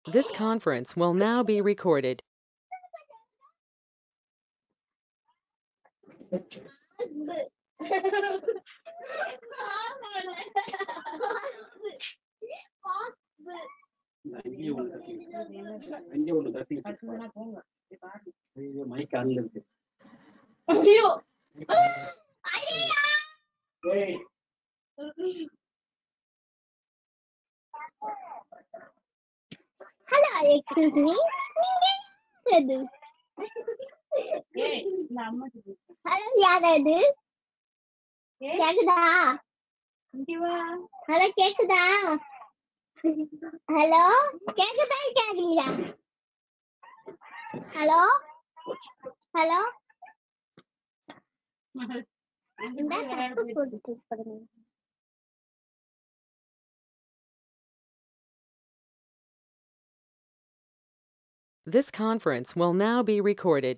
This conference will now be recorded. அங்கேயே ஒண்ணு கத்தி அங்கேயே ஒண்ணு கத்தி ஐயோ மைக் ஆன்ல இருக்கு ஐயோ ஏய் ஹலோ எக்ஸ்கியூஸ் மீ நீங்க யாரது ஹலோ யாரது கேக்குதா ஹலோ கேக்குதா ஹலோ கேக்குதா கேக்குறீங்களா ஹலோ ஹலோ இந்த தப்பு போட்டு பாருங்க This conference will now be recorded.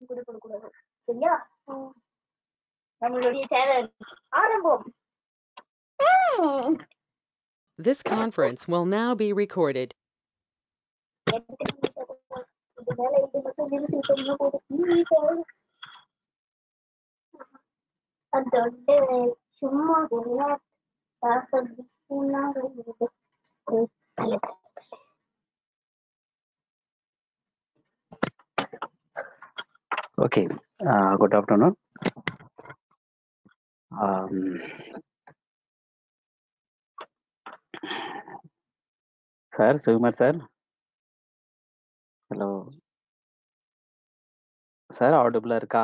கூட கொடுக்கூடாது சரியா நம்மளுடைய சேனல் ஆரம்பம் This conference will now be recorded. இது மேல இது மட்டும் நிறுத்தி சொன்னா போதும் அது வந்து சும்மா என்ன Okay, uh, good afternoon. Um, sir, Sumar sir. Hello. Sir, audible இருக்கா?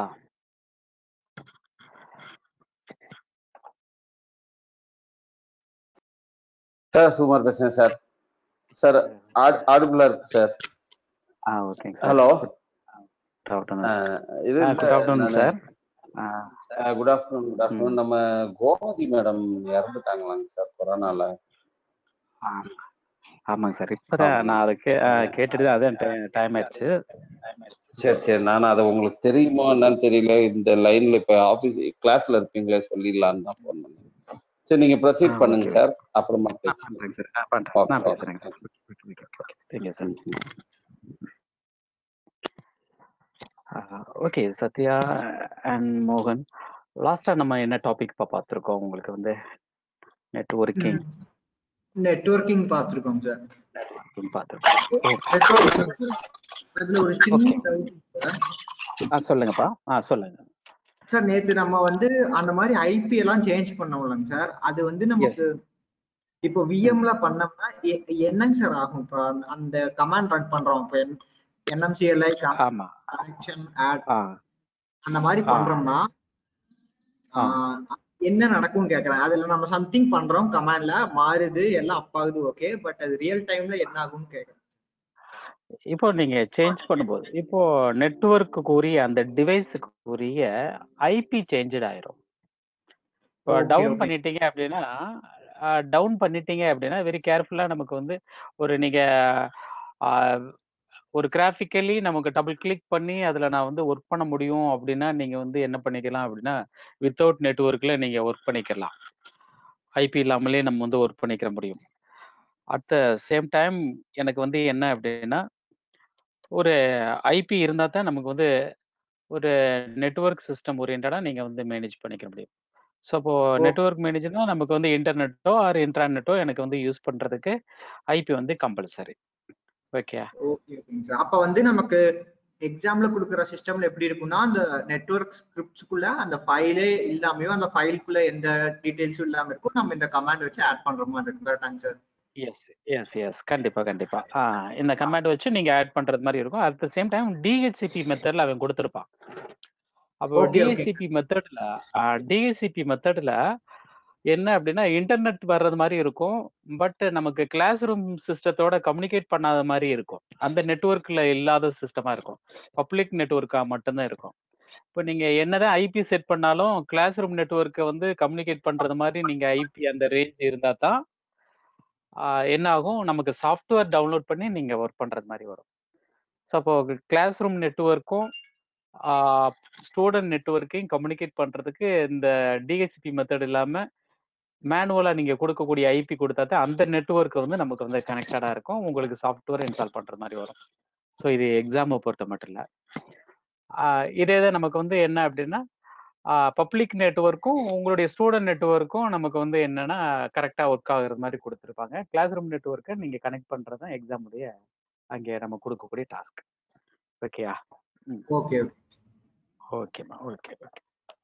சார் சுமார் பேசுறேன் சார் சார் ஆடிபிளா இருக்கு சார் ஆ ஓகேங்க சார். Hello Good afternoon. இது ஆ, good afternoon சார். ஆ, குட் ஆஃப்டர்நூன் குட் ஆஃப்டர்நூன் நம்ம கோமதி மேடம் இறந்துட்டாங்களாங்க சார் கொரோனால ஆ, ஆமாங்க சார். இப்பதான் ஆமா. நான் அதை கே ஆ, கேட்டுட்டு அதான் டைம் ஆயிடுச்சு. சரி சரி நான் அது உங்களுக்கு தெரியுமோ என்னன்னு தெரியல இந்த லைன்ல இப்ப ஆபீஸ் கிளாஸ்ல இருப்பீங்களே சொல்லிடலான்னு தான் ஃபோன் பண்ணேன் சரி நீங்க ப்ரொசீட் ஆ, பண்ணுங்க okay. சார் அப்புறமா ஆ, பேசுங்க பண்றேங்க சார். ஆ, பண்றேன். Okay, நான் okay. பேசுறேங்க sir. Thank you sir. Okay Sathya and மோகன் லாஸ்டா நம்ம என்ன டாபிக் பார்த்துருக்கோம் உங்களுக்கு வந்து நெட்வொர்க்கிங் நெட்வொர்க்கிங் பார்த்துருக்கோம் சார் பார்த்துருக்கோம் நெட்வொர்க் அதுல ஒரு சின்ன Okay. doubt sir. ஆ சொல்லுங்கப்பா ஆ சொல்லுங்க சார் நேத்து நம்ம வந்து அந்த மாதிரி ஐபி எல்லாம் சேஞ்ச் பண்ணோம்லங்க சார் அது வந்து நமக்கு இப்போ விஎம்ல பண்ணோம்னா எ- என்னங்க சார் ஆகும் இப்போ அந்த- அந்த கமாண்ட் ரன் பண்றோம் இப்போ என்எம்சிஎல்ஐ ஆமா கனெக்ஷன் ஆட் ஆ அந்த மாதிரி ஆ. பண்றோம்னா ஆ. ஆஹ், என்ன நடக்கும்னு கேக்குறேன் அதுல நம்ம சம்திங் பண்றோம் கமாண்ட்ல மாறுது எல்லாம் அப் ஆகுது ஓகே பட் அது ரியல் டைம்ல என்ன ஆகும்னு கேக்குறேன் இப்போ நீங்க சேஞ்ச் பண்ணும்போது இப்போ நெட்வொர்க்கு உரிய அந்த டிவைஸுக்கு உரிய ஐபி சேஞ்சட் ஆயிரும் இப்போ Okay, டவுன் okay. பண்ணிட்டீங்க அப்படின்னா டவுன் பண்ணிட்டீங்க அப்படின்னா வெரி கேர்ஃபுல்லா நமக்கு வந்து ஒரு நீங்க ஆ, ஒரு கிராஃபிக்கலி நமக்கு டபுள் கிளிக் பண்ணி அதுல நான் வந்து ஒர்க் பண்ண முடியும் அப்படின்னா நீங்க வந்து என்ன பண்ணிக்கலாம் அப்படின்னா வித்தவுட் நெட்வொர்க்ல நீங்க ஒர்க் பண்ணிக்கலாம் ஐபி இல்லாமலே நம்ம வந்து ஒர்க் பண்ணிக்கிற முடியும் அட் த சேம் டைம் எனக்கு வந்து என்ன அப்படின்னா ஒரு ஐபி இருந்தா தான் நமக்கு வந்து ஒரு நெட்வொர்க் சிஸ்டம் ஓரியன்டா நீங்க வந்து மேனேஜ் பண்ணிக்க முடியும் ஸோ அப்போ நெட்வொர்க் மேனேஜர்னா நமக்கு வந்து இன்டர்நெட்டோ ஆர் இன்ட்ராநெட்டோ எனக்கு வந்து யூஸ் பண்றதுக்கு ஐபி வந்து கம்பல்சரி ஓகே ஓகே ஓகேங்க சார் அப்ப வந்து நமக்கு எக்ஸாம்ல கொடுக்குற சிஸ்டம்ல எப்படி இருக்கும்னா அந்த நெட்வொர்க் ஸ்கிரிப்ட்ஸ்க்குள்ள அந்த ஃபைலே இல்லாமையோ அந்த ஃபைலுக்குள்ள எந்த டீடைல்ஸும் இல்லாம இருக்கும் நம்ம இந்த கமாண்ட் வச்சு ஆட் பண்ற மாதிரி இருக்கும் கரெக்டாங்க சார் எஸ் எஸ் எஸ் கண்டிப்பா கண்டிப்பா ஆ இந்த கமாண்ட் வச்சு நீங்க ஆட் பண்றது மாதிரி இருக்கும் at the same time DHCP மெத்தட்ல அவன் கொடுத்துருப்பான் அப்போ Okay, okay. டிஹெச்சிபி மெத்தட்ல டிஹெச்சிபி மெத்தட்ல என்ன அப்படின்னா இன்டர்நெட் வர்றது மாதிரி இருக்கும் பட் நமக்கு கிளாஸ் ரூம் சிஸ்டத்தோட கம்யூனிகேட் பண்ணாத மாதிரி இருக்கும் அந்த நெட்வொர்க்ல இல்லாத சிஸ்டமா இருக்கும் பப்ளிக் நெட்வொர்க்கா மட்டும்தான் இருக்கும் இப்போ நீங்க என்னதான் ஐபி செட் பண்ணாலும் கிளாஸ் ரூம் நெட்வொர்க்கை வந்து கம்யூனிகேட் பண்றது மாதிரி நீங்க ஐபி அந்த ரேஞ்ச் இருந்தா தான் ஆஹ் என்ன ஆகும் நமக்கு சாஃப்ட்வேர் டவுன்லோட் பண்ணி நீங்க ஒர்க் பண்றது மாதிரி வரும் ஸோ அப்போ கிளாஸ் ரூம் நெட்ஒர்க்கும் ஸ்டூடெண்ட் நெட்ஒர்க்கையும் கம்யூனிகேட் பண்றதுக்கு இந்த டிஹெச்பி மெத்தட் இல்லாம மேனுவலா நீங்க கொடுக்கக்கூடிய ஐபி கொடுத்தா தான் அந்த நெட்ஒர்க் வந்து நமக்கு வந்து கனெக்டடா இருக்கும் உங்களுக்கு சாஃப்ட்வேர் இன்ஸ்டால் பண்ற மாதிரி வரும் ஸோ இது எக்ஸாமை பொறுத்த மட்டும் இல்லை இதே தான் நமக்கு வந்து என்ன அப்படின்னா பப்ளிக் நெட்ஒர்க்கும் உங்களுடைய ஸ்டூடெண்ட் நெட்ஒர்க்கும் நமக்கு வந்து என்னன்னா கரெக்டாக ஒர்க் ஆகுற மாதிரி கொடுத்துருப்பாங்க கிளாஸ் ரூம் நெட்ஒர்க்கை நீங்க கனெக்ட் பண்றது தான் எக்ஸாமுடைய அங்கே நம்ம கொடுக்கக்கூடிய டாஸ்க் ஓகேயா ஓகே ஓகேம்மா ஓகே ஓகே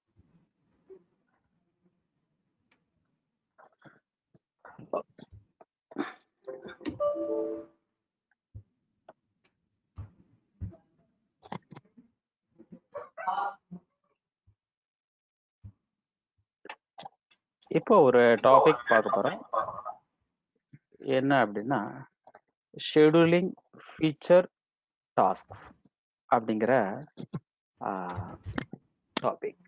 இப்போ ஒரு டாபிக் பார்க்க போறோம் என்ன அப்படின்னா ஷெடியூலிங் ஃபீச்சர் டாஸ்க்ஸ் அப்படிங்கிற டாபிக்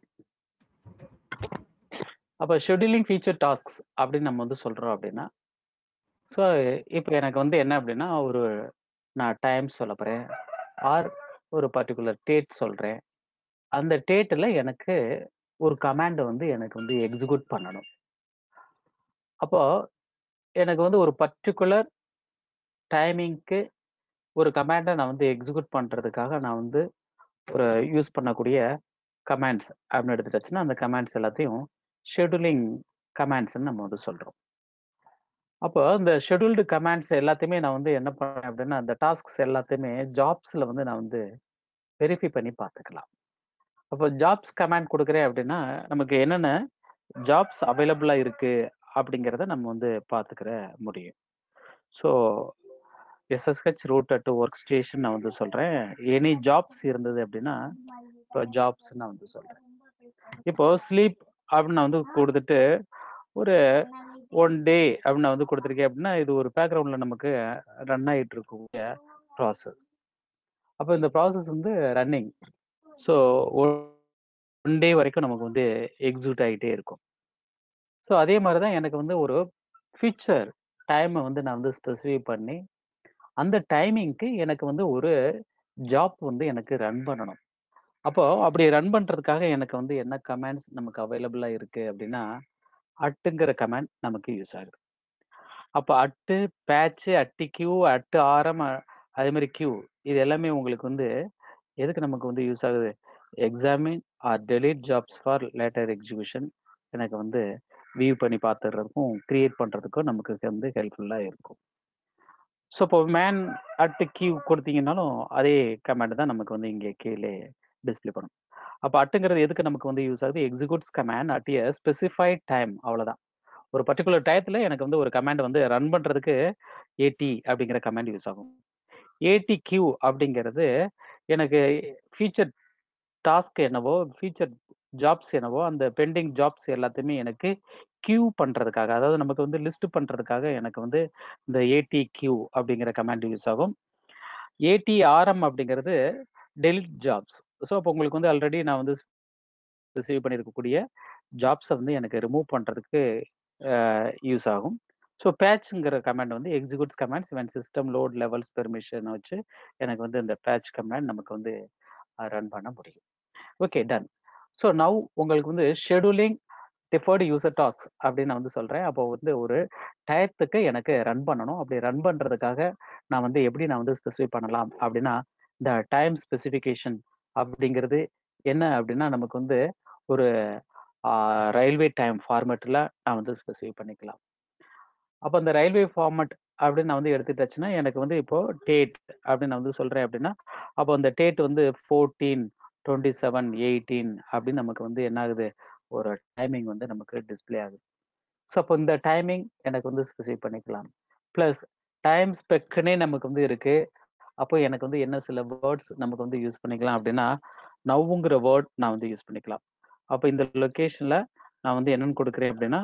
அப்போ ஷெடியூலிங் ஃபீச்சர் டாஸ்க்ஸ் அப்படின்னு நம்ம வந்து சொல்றோம் அப்படின்னா ஸோ இப்போ எனக்கு வந்து என்ன அப்படின்னா ஒரு நான் டைம் சொல்ல போறேன் ஆர் ஒரு பர்டிகுலர் டேட் சொல்றேன் அந்த டேட்டில் எனக்கு ஒரு கமாண்டை வந்து எனக்கு வந்து எக்ஸிக்யூட் பண்ணணும் அப்போ எனக்கு வந்து ஒரு பர்டிகுலர் டைமிங்க்கு ஒரு கமாண்டை நான் வந்து எக்ஸிக்யூட் பண்ணுறதுக்காக நான் வந்து ஒரு யூஸ் பண்ணக்கூடிய கமாண்ட்ஸ் அப்படின்னு எடுத்துட்டாச்சுன்னா அந்த கமாண்ட்ஸ் எல்லாத்தையும் ஷெடியூலிங் கமாண்ட்ஸ்ன்னு நம்ம வந்து சொல்கிறோம் அப்போ இந்த ஷெடியூல்டு கமாண்ட்ஸ் எல்லாத்தையுமே நான் வந்து என்ன பண்ணேன் அப்படின்னா அந்த டாஸ்க்ஸ் எல்லாத்தையுமே ஜாப்ஸில் வந்து நான் வந்து வெரிஃபை பண்ணி பார்த்துக்கலாம் அப்போ ஜாப்ஸ் கமாண்ட் கொடுக்குறேன் அப்படின்னா நமக்கு என்னென்ன ஜாப்ஸ் அவைலபிளாக இருக்கு அப்படிங்கிறத நம்ம வந்து பார்த்துக்கிற முடியும் so SSH root to workstation நான் வந்து சொல்கிறேன் எனி ஜாப்ஸ் இருந்தது அப்படின்னா இப்போ ஜாப்ஸ் நான் வந்து சொல்கிறேன் இப்போ ஸ்லீப் அப்படின்னு நான் வந்து கொடுத்துட்டு ஒரு ஒன் டே அப்படின்னு நான் வந்து கொடுத்துருக்கேன் அப்படின்னா இது ஒரு பேக்ரவுண்டில் நமக்கு ரன் ஆகிட்டு இருக்கக்கூடிய ப்ராசஸ் அப்போ இந்த ப்ராசஸ் வந்து ரன்னிங் ஸோ ஒன் டே வரைக்கும் நமக்கு வந்து எக்ஸிக்யூட் ஆகிட்டே இருக்கும் ஸோ அதே மாதிரி தான் எனக்கு வந்து ஒரு ஃபியூச்சர் டைமை வந்து நான் வந்து ஸ்பெசிஃபை பண்ணி அந்த டைமிங்க்கு எனக்கு வந்து ஒரு ஜாப் வந்து எனக்கு ரன் பண்ணணும் அப்போ அப்படி ரன் பண்றதுக்காக எனக்கு வந்து என்ன கமெண்ட்ஸ் நமக்கு அவைலபிளா இருக்கு அப்படின்னா அட்டுங்கிற கமெண்ட் நமக்கு யூஸ் ஆகுது அப்போ at batch at Q at ஆரம் அ- அதே மாதிரி கியூ இது எல்லாமே உங்களுக்கு வந்து எதுக்கு நமக்கு வந்து யூஸ் ஆகுது examine or delete jobs for later execution எனக்கு வந்து வியூ பண்ணி பார்த்துறதுக்கும் கிரியேட் பண்றதுக்கும் நமக்கு வந்து ஹெல்ப்ஃபுல்லாக இருக்கும் ஸோ இப்போ மேன் அட் கியூ கொடுத்தீங்கன்னாலும் அதே கமாண்ட் தான் நமக்கு வந்து இங்கே கீழே டிஸ்ப்ளே பண்ணும் அப்போ அட்டுங்கிறது எதுக்கு நமக்கு வந்து யூஸ் ஆகுது executes command at a specified time அவ்வளோதான் ஒரு பர்டிகுலர் டயத்தில் எனக்கு வந்து ஒரு கமாண்ட் வந்து ரன் பண்ணுறதுக்கு ஏடி அப்படிங்கிற கமாண்ட் யூஸ் ஆகும் ஏடி கியூ அப்படிங்கிறது எனக்கு ஃபீச்சர் டாஸ்க் என்னவோ ஃபீச்சர் ஜாப்ஸ் என்னவோ அந்த பெண்டிங் ஜாப்ஸ் எல்லாத்தையுமே எனக்கு கியூ பண்றதுக்காக அதாவது நமக்கு வந்து லிஸ்ட் பண்றதுக்காக எனக்கு வந்து இந்த ஏடி கியூ அப்படிங்கிற கமாண்ட் யூஸ் ஆகும் ஏடி ஆர்எம் அப்படிங்கிறது டெலிட் ஜாப்ஸ் ஸோ அப்போ உங்களுக்கு வந்து ஆல்ரெடி நான் வந்து ரிசீவ் பண்ணியிருக்கக்கூடிய ஜாப்ஸை வந்து எனக்கு ரிமூவ் பண்ணுறதுக்கு யூஸ் ஆகும் ஸோ பேட்ச்ங்கிற கமாண்ட் வந்து executes commands when system load levels permission வச்சு எனக்கு வந்து இந்த பேட்ச் கமாண்ட் நமக்கு வந்து ரன் பண்ண முடியும் ஓகே டன் ஸோ நவ் உங்களுக்கு வந்து ஷெடியூலிங் டிஃபர்டு யூசர் டாஸ்க் அப்படின்னு நான் வந்து சொல்கிறேன் அப்போ வந்து ஒரு டயத்துக்கு எனக்கு ரன் பண்ணணும் அப்படி ரன் பண்ணுறதுக்காக நான் வந்து எப்படி நான் வந்து ஸ்பெசிஃபை பண்ணலாம் அப்படின்னா இந்த டைம் ஸ்பெசிஃபிகேஷன் அப்படிங்கிறது என்ன அப்படின்னா நமக்கு வந்து ஒரு ரயில்வே டைம் ஃபார்மேட்டில் நான் வந்து ஸ்பெசிஃபை பண்ணிக்கலாம் அப்போ அந்த ரயில்வே ஃபார்மட் அப்படின்னு நான் வந்து எடுத்துட்டாச்சுன்னா எனக்கு வந்து இப்போ டேட் அப்படின்னு நான் வந்து சொல்கிறேன் அப்படின்னா அப்போ அந்த டேட் வந்து ஃபோர்டீன் டுவெண்ட்டி செவன் எயிட்டீன் அப்படின்னு நமக்கு வந்து என்ன ஆகுது ஒரு டைமிங் வந்து நமக்கு டிஸ்ப்ளே ஆகுது ஸோ அப்போ இந்த டைமிங் எனக்கு வந்து ஸ்பெசிஃபை பண்ணிக்கலாம் ப்ளஸ் டைம் ஸ்பெக்குன்னே நமக்கு வந்து இருக்கு அப்போ எனக்கு வந்து என்ன சில வேர்ட்ஸ் நமக்கு வந்து யூஸ் பண்ணிக்கலாம் அப்படின்னா நவ்வுங்கிற வேர்ட் நான் வந்து யூஸ் பண்ணிக்கலாம் அப்போ இந்த லொக்கேஷன்ல நான் வந்து என்னன்னு கொடுக்குறேன் அப்படின்னா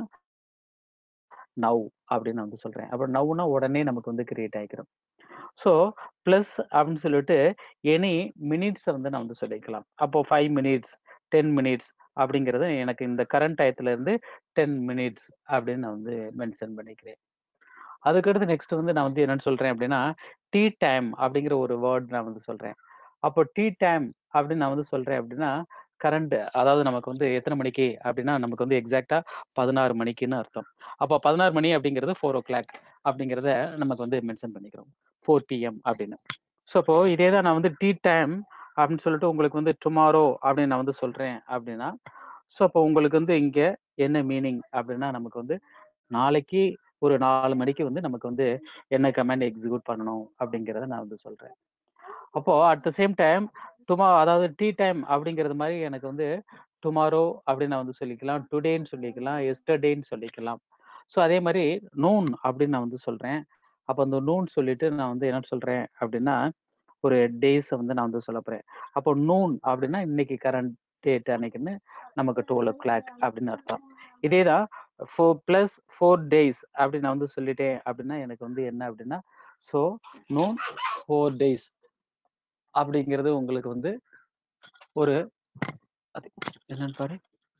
நவ் அப்படின்னு நான் வந்து சொல்றேன் அப்புறம் நவ்னா உடனே நமக்கு வந்து கிரியேட் ஆகிக்கிறோம் ஸோ ப்ளஸ் அப்படின்னு சொல்லிட்டு எனி மினிட்ஸை வந்து நான் வந்து சொல்லிக்கலாம் அப்போ ஃபைவ் மினிட்ஸ் டென் மினிட்ஸ் அப்படிங்கிறது எனக்கு இந்த கரண்ட் டயத்துல இருந்து டென் மினிட்ஸ் அப்படின்னு நான் வந்து மென்ஷன் பண்ணிக்கிறேன் அதுக்கடுத்து நெக்ஸ்ட் வந்து நான் வந்து என்னன்னு சொல்றேன் அப்படின்னா டீ டைம் அப்படிங்கிற ஒரு வேர்ட் நான் வந்து சொல்றேன் அப்போ டீ டைம் அப்படின்னு நான் வந்து சொல்றேன் அப்படின்னா கரண்ட் அதாவது நமக்கு வந்து எத்தனை மணிக்கு அப்படின்னா நமக்கு வந்து எக்ஸாக்டா பதினாறு மணிக்குன்னு அர்த்தம் அப்போ பதினாறு மணி அப்படிங்கிறது ஃபோர் ஓ கிளாக் அப்படிங்கிறத நமக்கு வந்து மென்ஷன் பண்ணிக்கிறோம் ஃபோர் பிஎம் அப்படின்னு ஸோ அப்போ இதே தான் நான் வந்து டீ டைம் அப்படின்னு சொல்லிட்டு உங்களுக்கு வந்து டுமாரோ அப்படின்னு நான் வந்து சொல்றேன் அப்படின்னா ஸோ அப்போ உங்களுக்கு வந்து இங்க என்ன மீனிங் அப்படின்னா நமக்கு வந்து நாளைக்கு ஒரு நாலு மணிக்கு வந்து நமக்கு வந்து என்ன கமாண்ட் எக்ஸிக்யூட் பண்ணணும் அப்படிங்கிறத நான் வந்து சொல்றேன் அப்போ அட் த சேம் டைம் டுமா அதாவது டீ டைம் அப்படிங்கிறது மாதிரி எனக்கு வந்து டுமாரோ அப்படின்னு நான் வந்து சொல்லிக்கலாம் டுடேன்னு சொல்லிக்கலாம் எஸ்டர்டேன்னு சொல்லிக்கலாம் ஸோ அதே மாதிரி நூன் அப்படின்னு நான் வந்து சொல்றேன் அப்போ அந்த நூன் சொல்லிட்டு நான் வந்து என்ன சொல்றேன் அப்படின்னா ஒரு டேஸை வந்து நான் வந்து சொல்ல போறேன் அப்போ நூன் அப்படின்னா இன்னைக்கு கரண்ட் டேட் அன்னைக்குன்னு நமக்கு டுவெல் ஓ கிளாக் அப்படின்னு அர்த்தம் இதே தான் ஃபோர் ப்ளஸ் ஃபோர் டேஸ் அப்படி நான் வந்து சொல்லிட்டேன் அப்படின்னா எனக்கு வந்து என்ன அப்படின்னா ஸோ நூன் ஃபோர் டேஸ் அப்படிங்கிறது உங்களுக்கு வந்து ஒரு அது என்னன்னு பாரு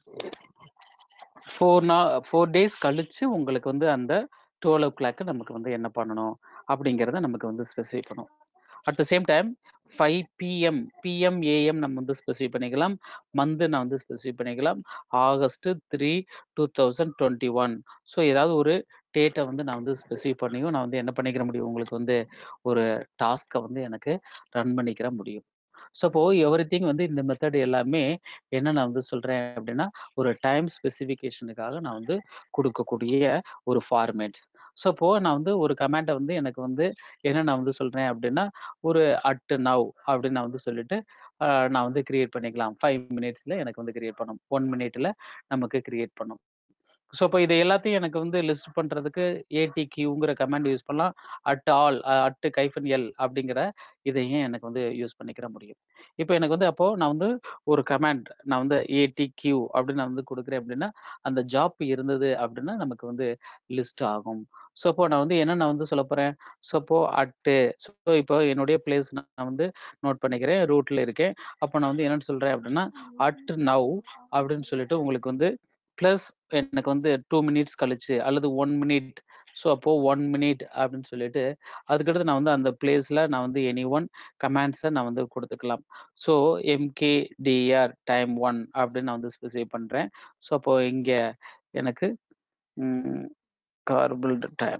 ஃபோர் நா ஃபோர் டேஸ் கழிச்சு உங்களுக்கு வந்து அந்த டுவெல் ஓ கிளாக்கு நமக்கு வந்து என்ன பண்ணணும் அப்படிங்கிறத நமக்கு வந்து ஸ்பெசிஃபை பண்ணும் at the same time five PM PM AM நம்ம வந்து ஸ்பெசிஃபை பண்ணிக்கலாம் மந்த்து நான் வந்து ஸ்பெசிஃபை பண்ணிக்கலாம் August three two thousand twenty one so ஏதாவது ஒரு டேட்டை வந்து நான் வந்து ஸ்பெசிஃபை பண்ணியும் நான் வந்து என்ன பண்ணிக்கிற முடியும் உங்களுக்கு வந்து ஒரு டாஸ்க்கை வந்து எனக்கு ரன் பண்ணிக்கிற முடியும் ஸோ இப்போ எவ்ரி திங் வந்து இந்த மெத்தட் எல்லாமே என்ன நான் வந்து சொல்கிறேன் அப்படின்னா ஒரு டைம் ஸ்பெசிஃபிகேஷனுக்காக நான் வந்து கொடுக்கக்கூடிய ஒரு ஃபார்மேட்ஸ் ஸோ இப்போ நான் வந்து ஒரு கமெண்டை வந்து எனக்கு வந்து என்ன நான் வந்து சொல்கிறேன் அப்படின்னா ஒரு அட் நவ் அப்படின்னு நான் வந்து சொல்லிட்டு ஆஹ் நான் வந்து கிரியேட் பண்ணிக்கலாம் ஃபைவ் மினிட்ஸில் எனக்கு வந்து கிரியேட் பண்ணும் ஒன் மினிட்ல நமக்கு கிரியேட் பண்ணும் ஸோ இப்போ இது எல்லாத்தையும் எனக்கு வந்து லிஸ்ட் பண்ணுறதுக்கு ஏடிக்யூங்கிற கமாண்ட் யூஸ் பண்ணலாம் at all at hyphen L அப்படிங்கிற இதையும் எனக்கு வந்து யூஸ் பண்ணிக்கிற முடியும் இப்போ எனக்கு வந்து அப்போ நான் வந்து ஒரு கமாண்ட் நான் வந்து ஏடிக்யூ அப்படின்னு நான் வந்து கொடுக்குறேன் அப்படின்னா அந்த ஜாப் இருந்தது அப்படின்னா நமக்கு வந்து லிஸ்ட் ஆகும் ஸோ இப்போ நான் வந்து என்ன நான் வந்து சொல்ல போகிறேன் ஸோ இப்போ அட்டு ஸோ இப்போ என்னுடைய பிளேஸ் நான் வந்து நோட் பண்ணிக்கிறேன் ரூட்டில் இருக்கேன் அப்போ நான் வந்து என்னன்னு சொல்கிறேன் அப்படின்னா அட் நவ் அப்படின்னு சொல்லிட்டு உங்களுக்கு வந்து ப்ளஸ் எனக்கு வந்து டூ மினிட்ஸ் கழிச்சு அல்லது ஒன் மினிட் ஸோ அப்போ ஒன் மினிட் அப்படின்னு சொல்லிட்டு அதுக்கடுத்து நான் வந்து அந்த பிளேஸில் நான் வந்து எனி ஒன் கமாண்ட்ஸை நான் வந்து கொடுத்துக்கலாம் ஸோ எம்கேடிஆர் டைம் ஒன் அப்படின்னு நான் வந்து ஸ்பெசிஃபை பண்ணுறேன் ஸோ அப்போ இங்கே எனக்கு கார்பிள்டு டைம்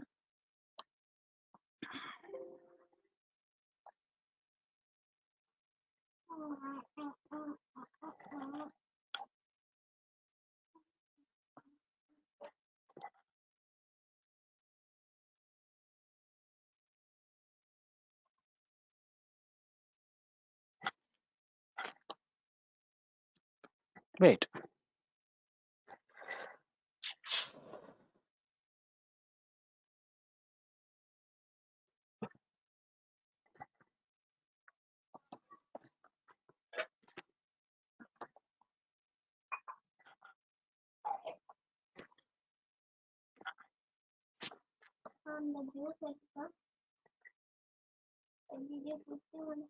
வெயிட் அந்த ஜூஸ் எடுத்தா ஐயோ புத்தி வந்து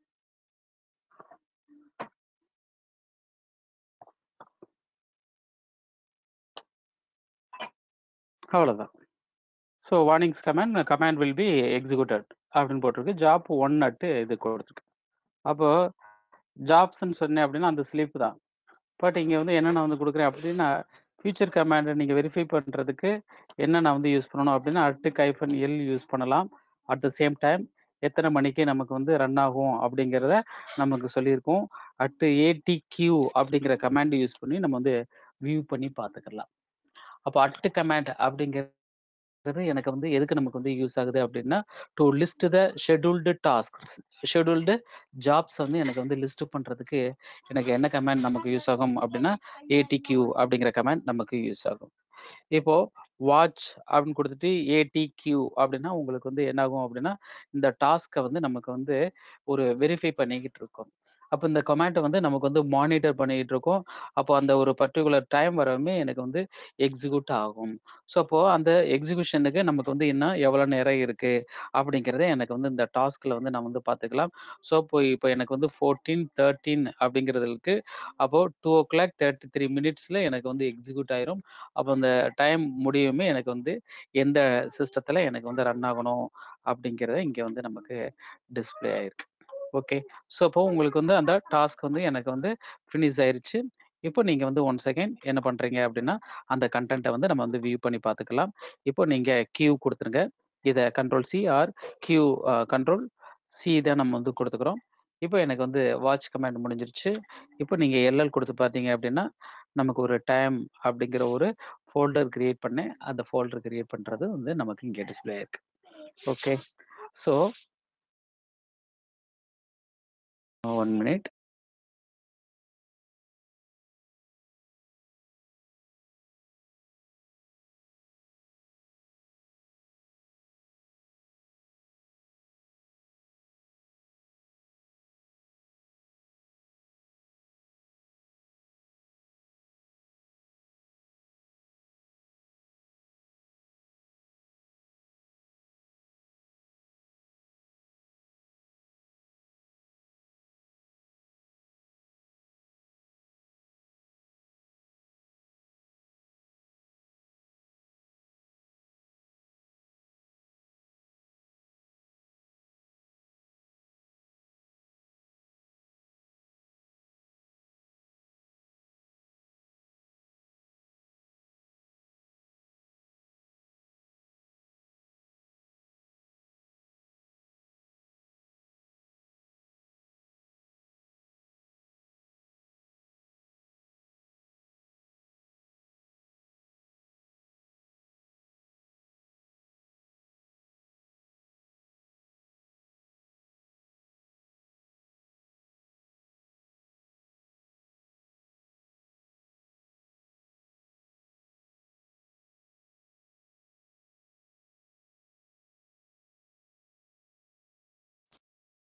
அவ்வளோதான் so warnings command command will be executed அப்படின்னு போட்டிருக்கு ஜாப் ஒன் அட்டு இது கொடுத்துருக்கு அப்போ ஜாப்ஸ்ன்னு சொன்னேன் அப்படின்னா அந்த ஸ்லிப் தான் பட் இங்கே வந்து என்ன நான் வந்து கொடுக்குறேன் அப்படின்னா ஃபியூச்சர் கமாண்டை நீங்கள் வெரிஃபை பண்ணுறதுக்கு என்ன நான் வந்து யூஸ் பண்ணணும் அப்படின்னா அட்டு கைஃபன் எல் யூஸ் பண்ணலாம் அட் த சேம் டைம் எத்தனை மணிக்கு நமக்கு வந்து ரன் ஆகும் அப்படிங்கிறத நமக்கு சொல்லியிருக்கோம் அட்டு ஏடிக்யூ அப்படிங்கிற கமாண்ட் யூஸ் பண்ணி நம்ம வந்து வியூ பண்ணி பார்த்துக்கலாம் அப்போ அட்டு கமாண்ட் அப்படிங்கிறது எனக்கு வந்து எதுக்கு நமக்கு வந்து யூஸ் ஆகுது அப்படின்னா to list the scheduled task scheduled jobs வந்து எனக்கு வந்து லிஸ்ட் பண்றதுக்கு எனக்கு என்ன கமாண்ட் நமக்கு யூஸ் ஆகும் அப்படின்னா ஏடிக்யூ அப்படிங்கிற கமாண்ட் நமக்கு யூஸ் ஆகும் இப்போ வாட்ச் அப்படின்னு கொடுத்துட்டு ஏடிக்யூ அப்படின்னா உங்களுக்கு வந்து என்ன ஆகும் அப்படின்னா இந்த டாஸ்க்கை வந்து நமக்கு வந்து ஒரு வெரிஃபை பண்ணிக்கிட்டு இருக்கோம் அப்போ இந்த கமெண்ட்டை வந்து நமக்கு வந்து மானிட்டர் பண்ணிக்கிட்டு இருக்கோம் அப்போ அந்த ஒரு பர்டிகுலர் டைம் வரவுமே எனக்கு வந்து எக்ஸிக்யூட் ஆகும் ஸோ அப்போ அந்த எக்ஸிகியூஷனுக்கு நமக்கு வந்து இன்னும் எவ்வளோ நேரம் இருக்கு அப்படிங்கிறத எனக்கு வந்து இந்த டாஸ்கில் வந்து நான் வந்து பார்த்துக்கலாம் ஸோ இப்போ இப்போ எனக்கு வந்து ஃபோர்டீன் தேர்ட்டீன் அப்படிங்கிறது இருக்கு அப்போ two o'clock thirty three மினிட்ஸில் எனக்கு வந்து எக்ஸிக்யூட் ஆயிரும் அப்போ அந்த டைம் முடியுமே எனக்கு வந்து எந்த சிஸ்டத்தில் எனக்கு வந்து ரன் ஆகணும் அப்படிங்கிறத இங்கே வந்து நமக்கு டிஸ்பிளே ஆயிருக்கு ஓகே ஸோ அப்போ உங்களுக்கு வந்து அந்த டாஸ்க் வந்து எனக்கு வந்து ஃபினிஷ் ஆயிருச்சு இப்போ நீங்க வந்து ஒன் செகண்ட் என்ன பண்றீங்க அப்படின்னா அந்த கண்டென்ட்டை வந்து நம்ம வந்து வியூ பண்ணி பார்த்துக்கலாம் இப்போ நீங்க கியூ கொடுத்துருங்க இதை control C R Q control C தான் நம்ம வந்து கொடுத்துக்கிறோம் இப்போ எனக்கு வந்து வாட்ச் கமாண்ட் முடிஞ்சிருச்சு இப்போ நீங்க எல்எல் கொடுத்து பார்த்தீங்க அப்படின்னா நமக்கு ஒரு டைம் அப்படிங்கிற ஒரு ஃபோல்டர் கிரியேட் பண்ணேன் அந்த ஃபோல்டர் கிரியேட் பண்றது வந்து நமக்கு இங்கே டிஸ்பிளே ஆயிருக்கு okay so one minute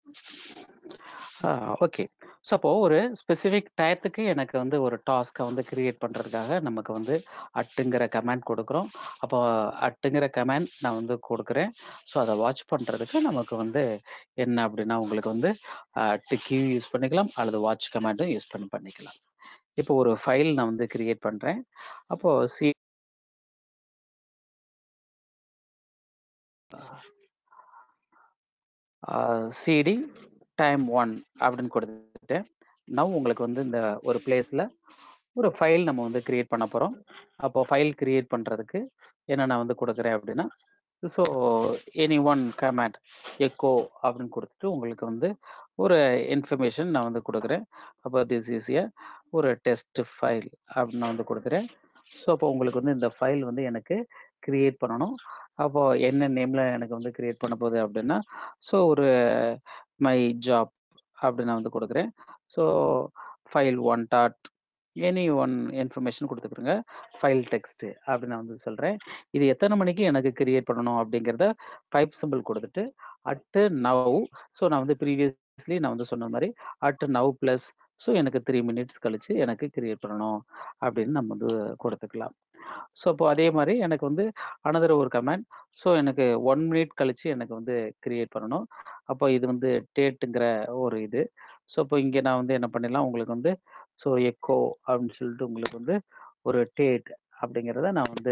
okay so அப்போ ஒரு ஸ்பெசிஃபிக் டயத்துக்கு எனக்கு வந்து ஒரு டாஸ்க்கை வந்து கிரியேட் பண்ணுறதுக்காக நமக்கு வந்து அட்டுங்கிற கமெண்ட் கொடுக்குறோம் அப்போ அட்டுங்கிற கமெண்ட் நான் வந்து கொடுக்குறேன் ஸோ அதை வாட்ச் பண்ணுறதுக்கு நமக்கு வந்து என்ன அப்படின்னா உங்களுக்கு வந்து அட்டு கியூ யூஸ் பண்ணிக்கலாம் அல்லது வாட்ச் கமெண்டும் யூஸ் பண்ணி பண்ணிக்கலாம் இப்போ ஒரு ஃபைல் நான் வந்து கிரியேட் பண்ணுறேன் அப்போ சி சிடி டைம் ஒன் அப்படின்னு கொடுத்துட்டு நவ் உங்களுக்கு வந்து இந்த ஒரு பிளேஸில் ஒரு ஃபைல் நம்ம வந்து கிரியேட் பண்ண போகிறோம் அப்போ ஃபைல் கிரியேட் பண்ணுறதுக்கு என்ன நான் வந்து கொடுக்குறேன் அப்படின்னா so any one command echo அப்படின்னு கொடுத்துட்டு உங்களுக்கு வந்து ஒரு இன்ஃபர்மேஷன் நான் வந்து கொடுக்குறேன் அப்போ திஸ் இஸ் ஏ ஒரு டெஸ்ட் ஃபைல் அப்படின்னு நான் வந்து கொடுக்குறேன் ஸோ அப்போ உங்களுக்கு வந்து இந்த ஃபைல் வந்து எனக்கு கிரியேட் பண்ணணும் அப்போ என்ன நேம்ல எனக்கு வந்து கிரியேட் பண்ண போகுது அப்படின்னா ஸோ ஒரு மை ஜாப் அப்படின்னு நான் வந்து கொடுக்குறேன் so file one dot any one information கொடுத்துக்கிறேங்க ஃபைல் டெக்ஸ்ட் அப்படின்னு நான் வந்து சொல்கிறேன் இது எத்தனை மணிக்கு எனக்கு கிரியேட் பண்ணணும் அப்படிங்கிறத பைப் சிம்பிள் கொடுத்துட்டு அட்டு நவ் ஸோ நான் வந்து ப்ரீவியஸ்லி நான் வந்து சொன்ன மாதிரி அட்டு நவ் ப்ளஸ் ஸோ எனக்கு த்ரீ மினிட்ஸ் கழிச்சு எனக்கு கிரியேட் பண்ணணும் அப்படின்னு நம்ம வந்து கொடுத்துக்கலாம் ஸோ அப்போ அதே மாதிரி எனக்கு வந்து அனதர் ஒரு கமெண்ட் ஸோ எனக்கு ஒன் மினிட் கழிச்சு எனக்கு வந்து கிரியேட் பண்ணணும் அப்போ இது வந்து டேட்டுங்கிற ஒரு இது ஸோ இப்போ இங்கே நான் வந்து என்ன பண்ணிடலாம் உங்களுக்கு வந்து ஸோ எக்கோ அப்படின்னு சொல்லிட்டு உங்களுக்கு வந்து ஒரு டேட் அப்படிங்கிறத நான் வந்து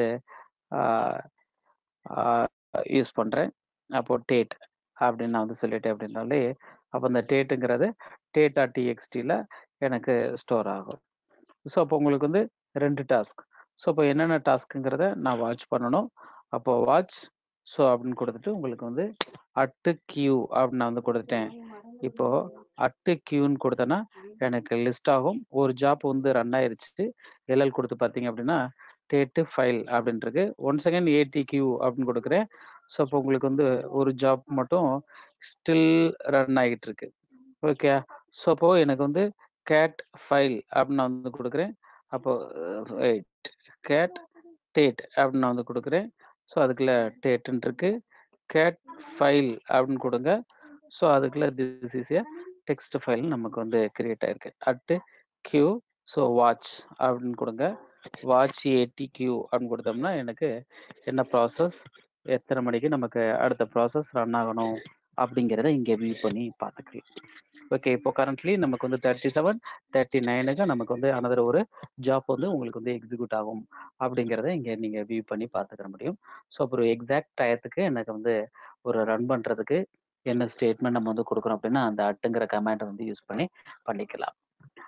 யூஸ் பண்ணுறேன் அப்போ டேட் அப்படின்னு நான் வந்து சொல்லிட்டேன் அப்படின்னாலே அப்போ அந்த டேட்டுங்கிறது டேட்டா டிஎக்ஸ்டியில் எனக்கு ஸ்டோர் ஆகும் ஸோ அப்போ உங்களுக்கு வந்து ரெண்டு டாஸ்க் ஸோ இப்போ என்னென்ன டாஸ்க்குங்கிறத நான் வாட்ச் பண்ணணும் அப்போ வாட்ச் ஸோ அப்படின்னு கொடுத்துட்டு உங்களுக்கு வந்து அட்டு கியூ அப்படின்னு நான் வந்து கொடுத்துட்டேன் இப்போ அட்டு கியூன்னு கொடுத்தேன்னா எனக்கு லிஸ்ட் ஆகும் ஒரு ஜாப் வந்து ரன் ஆயிருச்சு எல்எல் கொடுத்து பார்த்தீங்க அப்படின்னா டேட்டு ஃபைல் அப்படின்றது ஒன் செகண்ட் ஏடி கியூ அப்படின்னு கொடுக்குறேன் ஸோ அப்போ உங்களுக்கு வந்து ஒரு ஜாப் மட்டும் ஸ்டில் ரன் ஆகிட்டு இருக்கு ஓகே ஸோ அப்போ எனக்கு வந்து கேட் ஃபைல் அப்படின்னு நான் வந்து கொடுக்குறேன் அப்போ கேட் டேட் அப்படின்னு நான் வந்து கொடுக்குறேன் ஸோ அதுக்குள்ள டேட்டுன்னு இருக்கு கேட் ஃபைல் அப்படின்னு கொடுங்க ஸோ அதுக்குள்ள this is a text file நமக்கு வந்து கிரியேட் ஆயிருக்கு அட்டு கியூ ஸோ வாட்ச் அப்படின்னு கொடுங்க வாட்ச் ஏடி கியூ அப்படின்னு கொடுத்தோம்னா எனக்கு என்ன ப்ராசஸ் எத்தனை மணிக்கு நமக்கு அடுத்த ப்ராசஸ் ரன் ஆகணும் அப்படிங்கிறத இங்கே வியூ பண்ணி பார்த்துக்கலாம் ஓகே இப்போ கரண்ட்லி நமக்கு வந்து தேர்ட்டி செவன் தேர்ட்டி நைனுக்கு நமக்கு வந்து அனதர் ஒரு ஜாப் வந்து உங்களுக்கு வந்து எக்ஸிக்யூட் ஆகும் அப்படிங்கிறத இங்கே நீங்கள் வியூ பண்ணி பார்த்துக்கிற முடியும் ஸோ ஒரு எக்ஸாக்ட் டயத்துக்கு எனக்கு வந்து ஒரு ரன் பண்ணுறதுக்கு என்ன ஸ்டேட்மெண்ட் நம்ம வந்து கொடுக்குறோம் அப்படின்னா அந்த அட்டுங்கிற கமாண்டை வந்து யூஸ் பண்ணி பண்ணிக்கலாம்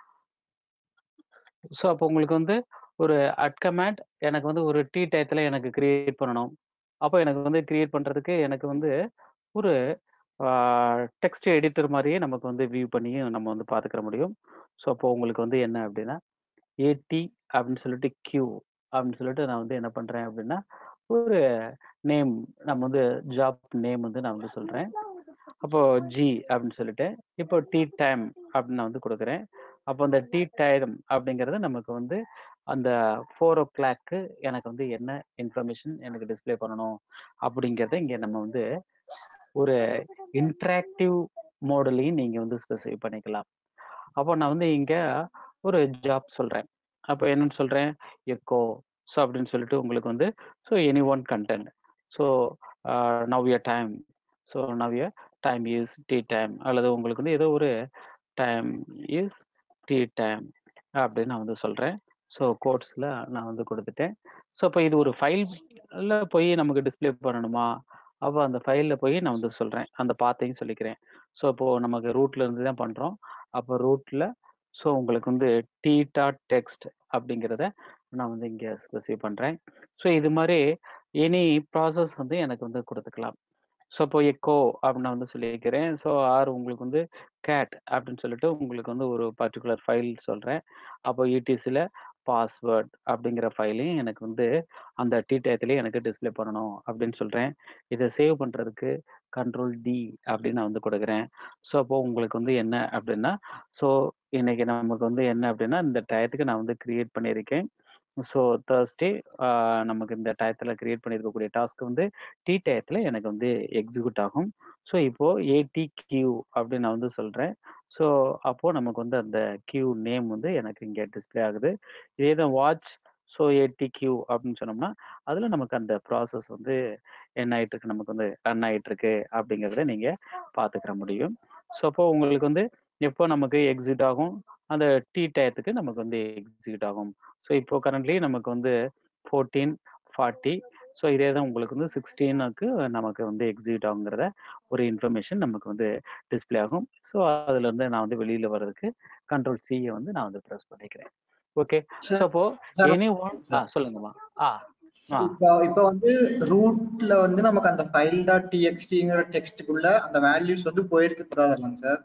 ஸோ அப்போ உங்களுக்கு வந்து ஒரு அட் கமாண்ட் எனக்கு வந்து ஒரு டி டயத்தில் எனக்கு கிரியேட் பண்ணணும் அப்போ எனக்கு வந்து கிரியேட் பண்ணுறதுக்கு எனக்கு வந்து ஒரு டெக்ஸ்ட் எடிட்டர் மாதிரியே நமக்கு வந்து வியூ பண்ணியும் நம்ம வந்து பார்த்துக்கிற முடியும் ஸோ அப்போ உங்களுக்கு வந்து என்ன அப்படின்னா ஏடி அப்படின்னு சொல்லிட்டு கியூ அப்படின்னு சொல்லிட்டு நான் வந்து என்ன பண்ணுறேன் அப்படின்னா ஒரு நேம் நம்ம வந்து ஜாப் நேம் வந்து நான் வந்து சொல்கிறேன் அப்போ ஜி அப்படின்னு சொல்லிட்டு இப்போ டி டைம் அப்படின்னு நான் வந்து கொடுக்குறேன் அப்போ அந்த டி டைம் அப்படிங்கிறது நமக்கு வந்து அந்த ஃபோர் ஓ கிளாக்கு எனக்கு வந்து என்ன இன்ஃபர்மேஷன் எனக்கு டிஸ்பிளே பண்ணணும் அப்படிங்கிறத இங்கே நம்ம வந்து ஒரு இன்ட்ராக்டிவ் மோடலையும் நீங்கள் வந்து ஸ்பெசிஃபை பண்ணிக்கலாம் அப்போ நான் வந்து இங்கே ஒரு ஜாப் சொல்கிறேன் அப்போ என்னன்னு சொல்கிறேன் எக்கோ ஸோ அப்படின்னு சொல்லிட்டு உங்களுக்கு வந்து so any one content so now your time so now your time is T time அல்லது உங்களுக்கு வந்து ஏதோ ஒரு டைம் இஸ் டி டைம் அப்படின்னு நான் வந்து சொல்கிறேன் ஸோ கோட்ஸில் நான் வந்து கொடுத்துட்டேன் ஸோ இப்போ இது ஒரு ஃபைலில் போய் நமக்கு டிஸ்பிளே பண்ணணுமா அப்போ அந்த ஃபைலில் போய் நான் வந்து சொல்கிறேன் அந்த பாத்தையும் சொல்லிக்கிறேன் ஸோ இப்போது நமக்கு ரூட்ல இருந்து தான் பண்ணுறோம் அப்போ ரூட்டில் ஸோ உங்களுக்கு வந்து டி டாட் டெக்ஸ்ட் அப்படிங்கிறத நான் வந்து இங்கே ஸ்பெசிஃபை பண்ணுறேன் ஸோ இது மாதிரி எனி ப்ராசஸ் வந்து எனக்கு வந்து கொடுத்துக்கலாம் ஸோ இப்போ எக்கோ அப்படின்னு வந்து சொல்லியிருக்கிறேன் ஸோ ஆர் உங்களுக்கு வந்து கேட் அப்படின்னு சொல்லிட்டு உங்களுக்கு வந்து ஒரு பர்டிகுலர் ஃபைல் சொல்கிறேன் அப்போ யூடிசியில் பாஸ்வேர்ட் அப்படிங்கிற ஃபைலையும் எனக்கு வந்து அந்த டி டயத்துலேயே எனக்கு டிஸ்பிளே பண்ணணும் அப்படின்னு சொல்கிறேன் இதை சேவ் பண்ணுறதுக்கு கண்ட்ரோல் டி அப்படின்னு நான் வந்து கொடுக்குறேன் ஸோ அப்போ உங்களுக்கு வந்து என்ன அப்படின்னா ஸோ இன்னைக்கு நமக்கு வந்து என்ன அப்படின்னா இந்த டயத்துக்கு நான் வந்து கிரியேட் பண்ணியிருக்கேன் ஸோ தேர்ஸ்டே நமக்கு இந்த டயத்தில் கிரியேட் பண்ணியிருக்கக்கூடிய டாஸ்க் வந்து டி டயத்தில் எனக்கு வந்து எக்ஸிக்யூட் ஆகும் ஸோ இப்போ ஏடி கியூ அப்படின்னு நான் வந்து சொல்கிறேன் ஸோ அப்போது நமக்கு வந்து அந்த கியூ நேம் வந்து எனக்கு இங்கே டிஸ்ப்ளே ஆகுது இதே தான் வாட்ச் ஸோ ஏடி கியூ அப்படின்னு சொன்னோம்னா அதில் நமக்கு அந்த ப்ராசஸ் வந்து என்ன ஆயிட்டு இருக்கு நமக்கு வந்து ரன் ஆயிட்டு இருக்கு அப்படிங்கிறத நீங்கள் பார்த்துக்கிற முடியும் ஸோ அப்போ உங்களுக்கு வந்து எப்போ நமக்கு எக்ஸிட் ஆகும் அந்த டி டயத்துக்கு நமக்கு வந்து எக்ஸிக்யூட் ஆகும் ஸோ இப்போ கரண்ட்லி நமக்கு வந்து ஃபோர்டீன் ஃபார்ட்டி ஸோ இதே தான் உங்களுக்கு வந்து சிக்ஸ்டீனுக்கு நமக்கு வந்து எக்ஸிக்யூட் ஆகுங்கிறத ஒரு இன்ஃபர்மேஷன் நமக்கு வந்து டிஸ்ப்ளே ஆகும் ஸோ அதுலேருந்து நான் வந்து வெளியில் வர்றதுக்கு கண்ட்ரோல் சியை வந்து நான் வந்து ப்ரெஸ் பண்ணிக்கிறேன் ஓகே ஸோ சார் அப்போ சார் எனி ஒன் ஆ சொல்லுங்கம்மா ஆ ஆ இப்போ இப்போ வந்து ரூட்ல வந்து நமக்கு அந்த ஃபைல் டாட் டிஎக்ஸ்டிங்கிற டெக்ஸ்ட்டுக்குள்ள அந்த வேல்யூஸ் வந்து போயிருக்க கூடாதுல்லங்க சார்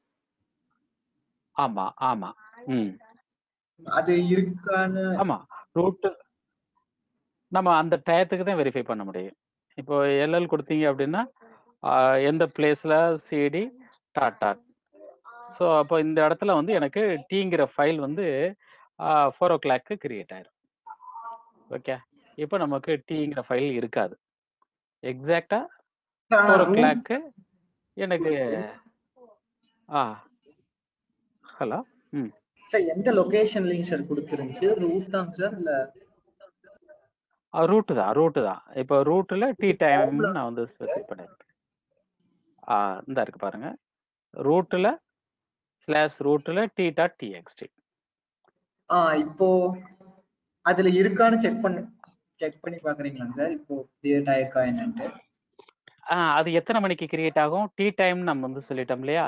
ஆமா ஆமா ம் அது இருக்கான்னு ஆமா ரூட்டு நம்ம அந்த டயத்துக்கு தான் வெரிஃபை பண்ண முடியும் இப்போ எல்எல் கொடுத்தீங்க அப்படின்னா ஆஹ், எந்த பிளேஸ்ல சிடி டாட் டாட் ஸோ அப்போ இந்த இடத்துல வந்து எனக்கு டீங்கிற ஃபைல் வந்து ஃபோர் ஓ கிளாக்கு கிரியேட் ஆயிரும் ஓகே இப்போ நமக்கு டீங்கிற ஃபைல் இருக்காது எக்ஸாக்டா சார் ஆனா ஃபோர் ஓ ரூட் கிளாக்கு எனக்கு ஆ ஹலோ ம் சார் எந்த லொகேஷன்லயும் சார் கொடுத்துருந்துச்சு ரூட் தாங்க சார் இல்ல ரூட்டு தான் ரூட்டு தான் இப்போ ரூட்டில் டி டைம்னு நான் வந்து ஸ்பெசிஃபை பண்ணியிருக்கேன் ஆ இந்த இருக்கு பாருங்க ரூட்டில் ஸ்லாஷ் ரூட்டில் டி டாட் டிஎக்ஸ்டி ஆ இப்போ அதுல இருக்கான்னு செக் பண்ணி செக் பண்ணி பாக்குறீங்களாங்க சார் இப்போ கிரியேட் ஆயிருக்கா என்னன்ட்டு ஆ அது எத்தனை மணிக்கு கிரியேட் ஆகும் டி டைம் நம்ம வந்து சொல்லிட்டோம் இல்லையா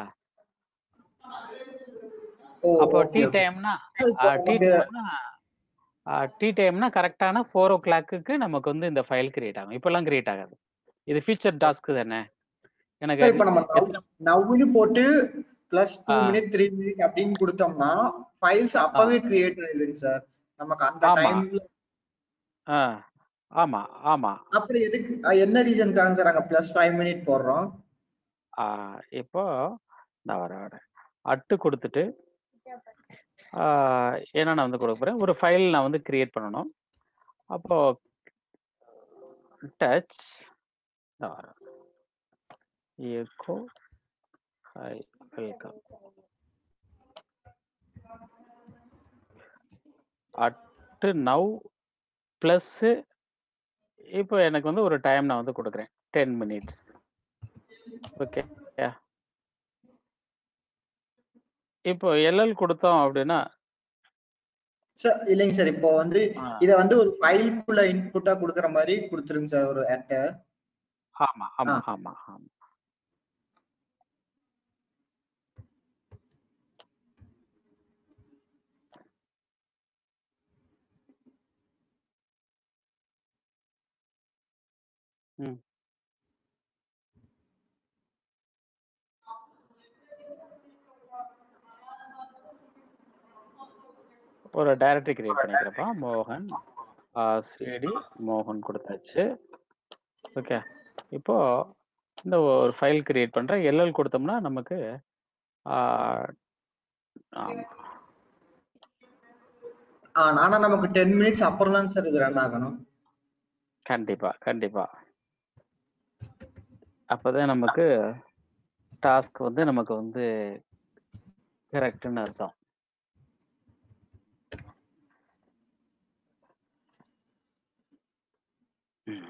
ஓ அப்போ ஓகே டி ஓகே டைம்னா சார் இப்போ டி நமக்கு டைம்னா டி டைம்னா கரெக்டான ஃபோர் ஓ கிளாக்கு நமக்கு வந்து இந்த ஃபைல் கிரியேட் ஆகும் இப்போல்லாம் கிரியேட் ஆகாது இது ஃபீச்சர் டாஸ்க் தானே எனக்கு சார் இப்போ நம்ம நவ் எத்தனை நவ்னு போட்டு பிளஸ் டூ ஆ மினிட் த்ரீ மினிட் அப்படின்னு கொடுத்தோம்னா ஃபைல்ஸ் ஆ அப்பவே கிரியேட் ஆயிடுங்க சார் நமக்கு அந்த ஆமா டைம்ல ஆ ஆமா ஆமா அப்புறம் எதுக்கு அஹ் என்ன ரீசனுக்காக சார் அங்க பிளஸ் ஃபைவ் மினிட் போடுறோம் ஆ இப்போ நான் வர வரேன் அட்டு கொடுத்துட்டு ஆ, என்ன நான் வந்து கொடுக்க போறேன் ஒரு ஃபைல் நான் வந்து கிரியேட் பண்ணணும் அப்போ டச் வரேன் echo hi welcome at now plus இப்போ எனக்கு வந்து ஒரு டைம் நான் வந்து கொடுக்குறேன் டென் மினிட்ஸ் ஓகே இப்போ எல்எல் கொடுத்தோம் அப்படின்னா சார் இல்லைங்க சார் இப்போ வந்து ஆ, இத வந்து ஒரு ஃபைலுக்குள்ள இன்புட்டா கொடுக்குற மாதிரி கொடுத்துருங்க சார் ஒரு அட்டை ஆமா ஆ ஆமா ஆமா ஆமா ம் ஒரு டைரக்டரி கிரியேட் பண்ணிக்கிறப்பா மோகன் சிடி மோகன் கொடுத்தாச்சு ஓகே இப்போ இந்த ஒரு ஃபைல் கிரியேட் பண்றேன் எல்எல் கொடுத்தோம்னா நமக்கு ஆ, ஆமா ஆ ஆனா நமக்கு டென் மினிட்ஸ் அப்புறம் தாங்க சார் இது ரன் ஆகணும் கண்டிப்பா கண்டிப்பா அப்பதான் நமக்கு டாஸ்க் வந்து நமக்கு வந்து கரெக்ட்னு அர்த்தம் ம்.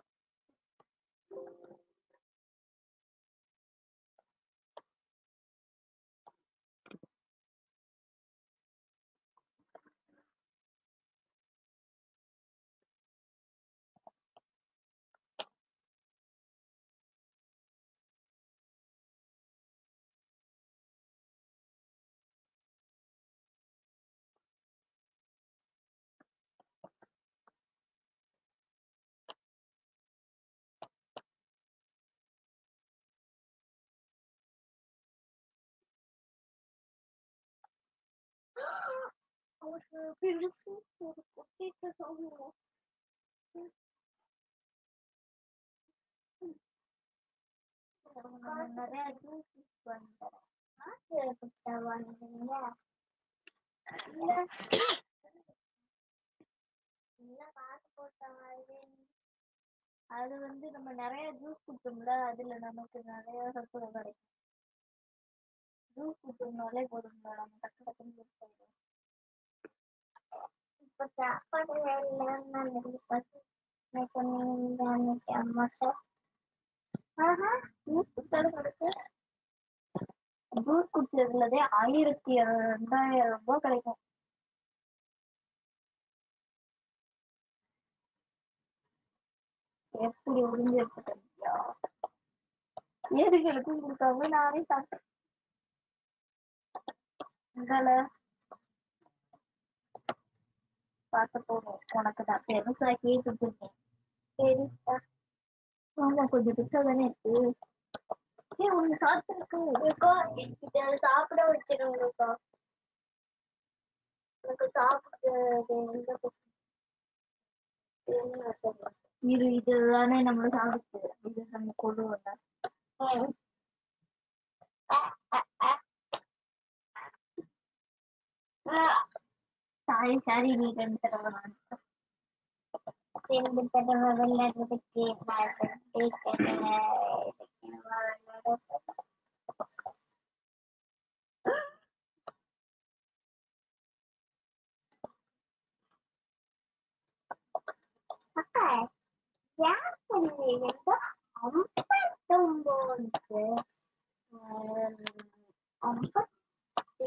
நிறைய ஜூஸ் வந்துடுறேன் வாங்குறீங்க என்ன காசு போட்டாங்க அது வந்து நம்ம நிறைய ஜூஸ் குடிச்சோம்ல அதுல நமக்கு நிறைய சத்துவ கிடைக்கும் ஜூஸ் குடிச்சோம்னாலே போதும்ல நம்ம டக்கு டக்குன்னு ஜூஸ் போயிடும் இப்ப சாப்பாடு இல்லைன்னு பசி எனக்கு நீங்க அன்னைக்கு அம்மாட்ட ஆஹா ஜூஸ் குடிச்சாலும் கிடைக்கு ஜூஸ் குடிச்சதுலதே ஆயிரத்தி ரெண்டாயிரம் ரூபாய் கிடைக்கும் எப்படி ஒளிஞ்சு எடுத்துட்டா ஏரிகளுக்கும் கொடுக்காம நானே சாப்பிட்டேன் உங்கள பார்த்து போகும் உனக்கு தான் பெருசாக்கி கொடுத்துருக்கேன் சரிப்பா ஆமா கொஞ்சம் பிச்சா தானே இருக்கு ஏய் ஒண்ணு சாப்பிட்டுருக்கு இதை சாப்பிட வச்சிருங்கக்கா எனக்கு சாப்பிடுறது எங்க போ- என்ன தெரியல. இது இதுதானே நம்ம சாப்பிடுது இது நம்ம கொண்டு வந்தா சாரி சாரி நீ ரெண்டு தடவை நான் ரெண்டு தடவை விளையாடுறதுக்கு நான் ரெண்டு தடவை விளையாட அக்கா யார் சொன்னீங்க ஐம்பத்தொம்போது ஐம்பத்தி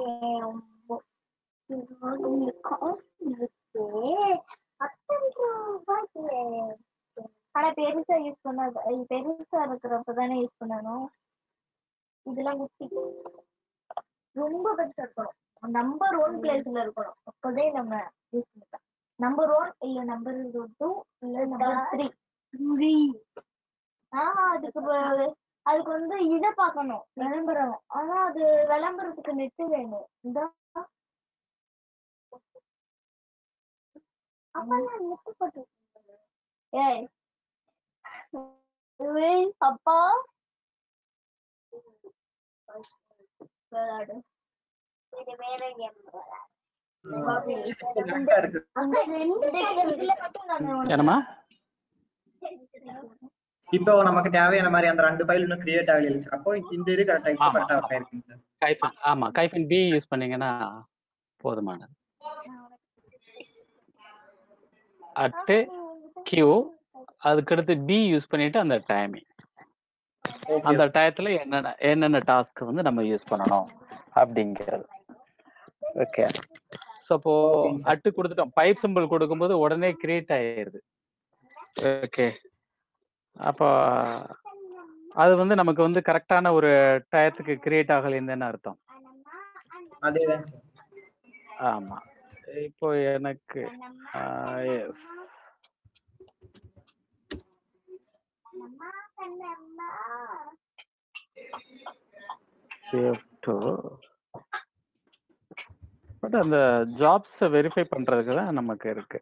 ஒன்பது காசு இருக்கு அத்தனை ரூபாய்க்கு ஆனா பெருசா யூஸ் பண்ண பெருசா இருக்கிறப்ப தானே யூஸ் பண்ணணும் இதெல்லாம் குட்டி ரொம்ப பெருசா இருக்கணும் நம்பர் ஒன் பிளேஸ்ல இருக்கணும் அப்போதே நம்ம யூஸ் பண்ணிக்கலாம் நம்பர் ஒன் இல்ல நம்பர் டூ இல்ல நம்பர் த்ரீ த்ரீ ஆஹ் அதுக்கு வ- அதுக்கு வந்து இத பார்க்கணும் விளம்பரம் ஆனா அது விளம்பரத்துக்கு நெட் வேணும் இந்த அப்பெல்லாம் நெட் போட்டு ஏய் ஏய் அப்பா விளையாடு இது வேற கேம் கரெக்டா இருக்கு அந்த ரெண்டு இதுல மட்டும் நான் உனக்கு என்னம்மா இப்போ நமக்கு தேவையான மாதிரி அந்த ரெண்டு ஃபைல் இன்னும் கிரியேட் ஆகல சார் அப்போ இந்த இது கரெக்டா இப்போ ஆமா. கரெக்டா ஒர்க் ஆயிருக்குங்க சார் கைஃபன் ஆமா கைஃபன் பி யூஸ் பண்ணீங்கன்னா போதுமானது அட்டு கியூ அதுக்கடுத்து பி யூஸ் பண்ணிட்டு அந்த டைமிங் ஓகே அந்த டயத்துல என்னென்ன என்னென்ன டாஸ்க் வந்து நம்ம யூஸ் பண்ணணும் அப்படிங்கிறது ஓகே ஸோ அப்போ Okay, sir. அட்டு கொடுத்துட்டோம் பைப் சிம்பிள் கொடுக்கும்போது உடனே கிரியேட் ஆயிடுது ஓகே அப்போ அது வந்து நமக்கு வந்து கரெக்டான ஒரு டயத்துக்கு கிரியேட் ஆகலைன்னு அர்த்தம் அதேதான் சார் ஆமா இப்போ எனக்கு எஸ் டு பட் அந்த ஜாப்ஸ் வெரிஃபை பண்றதுக்கு தான் நமக்கு இருக்கு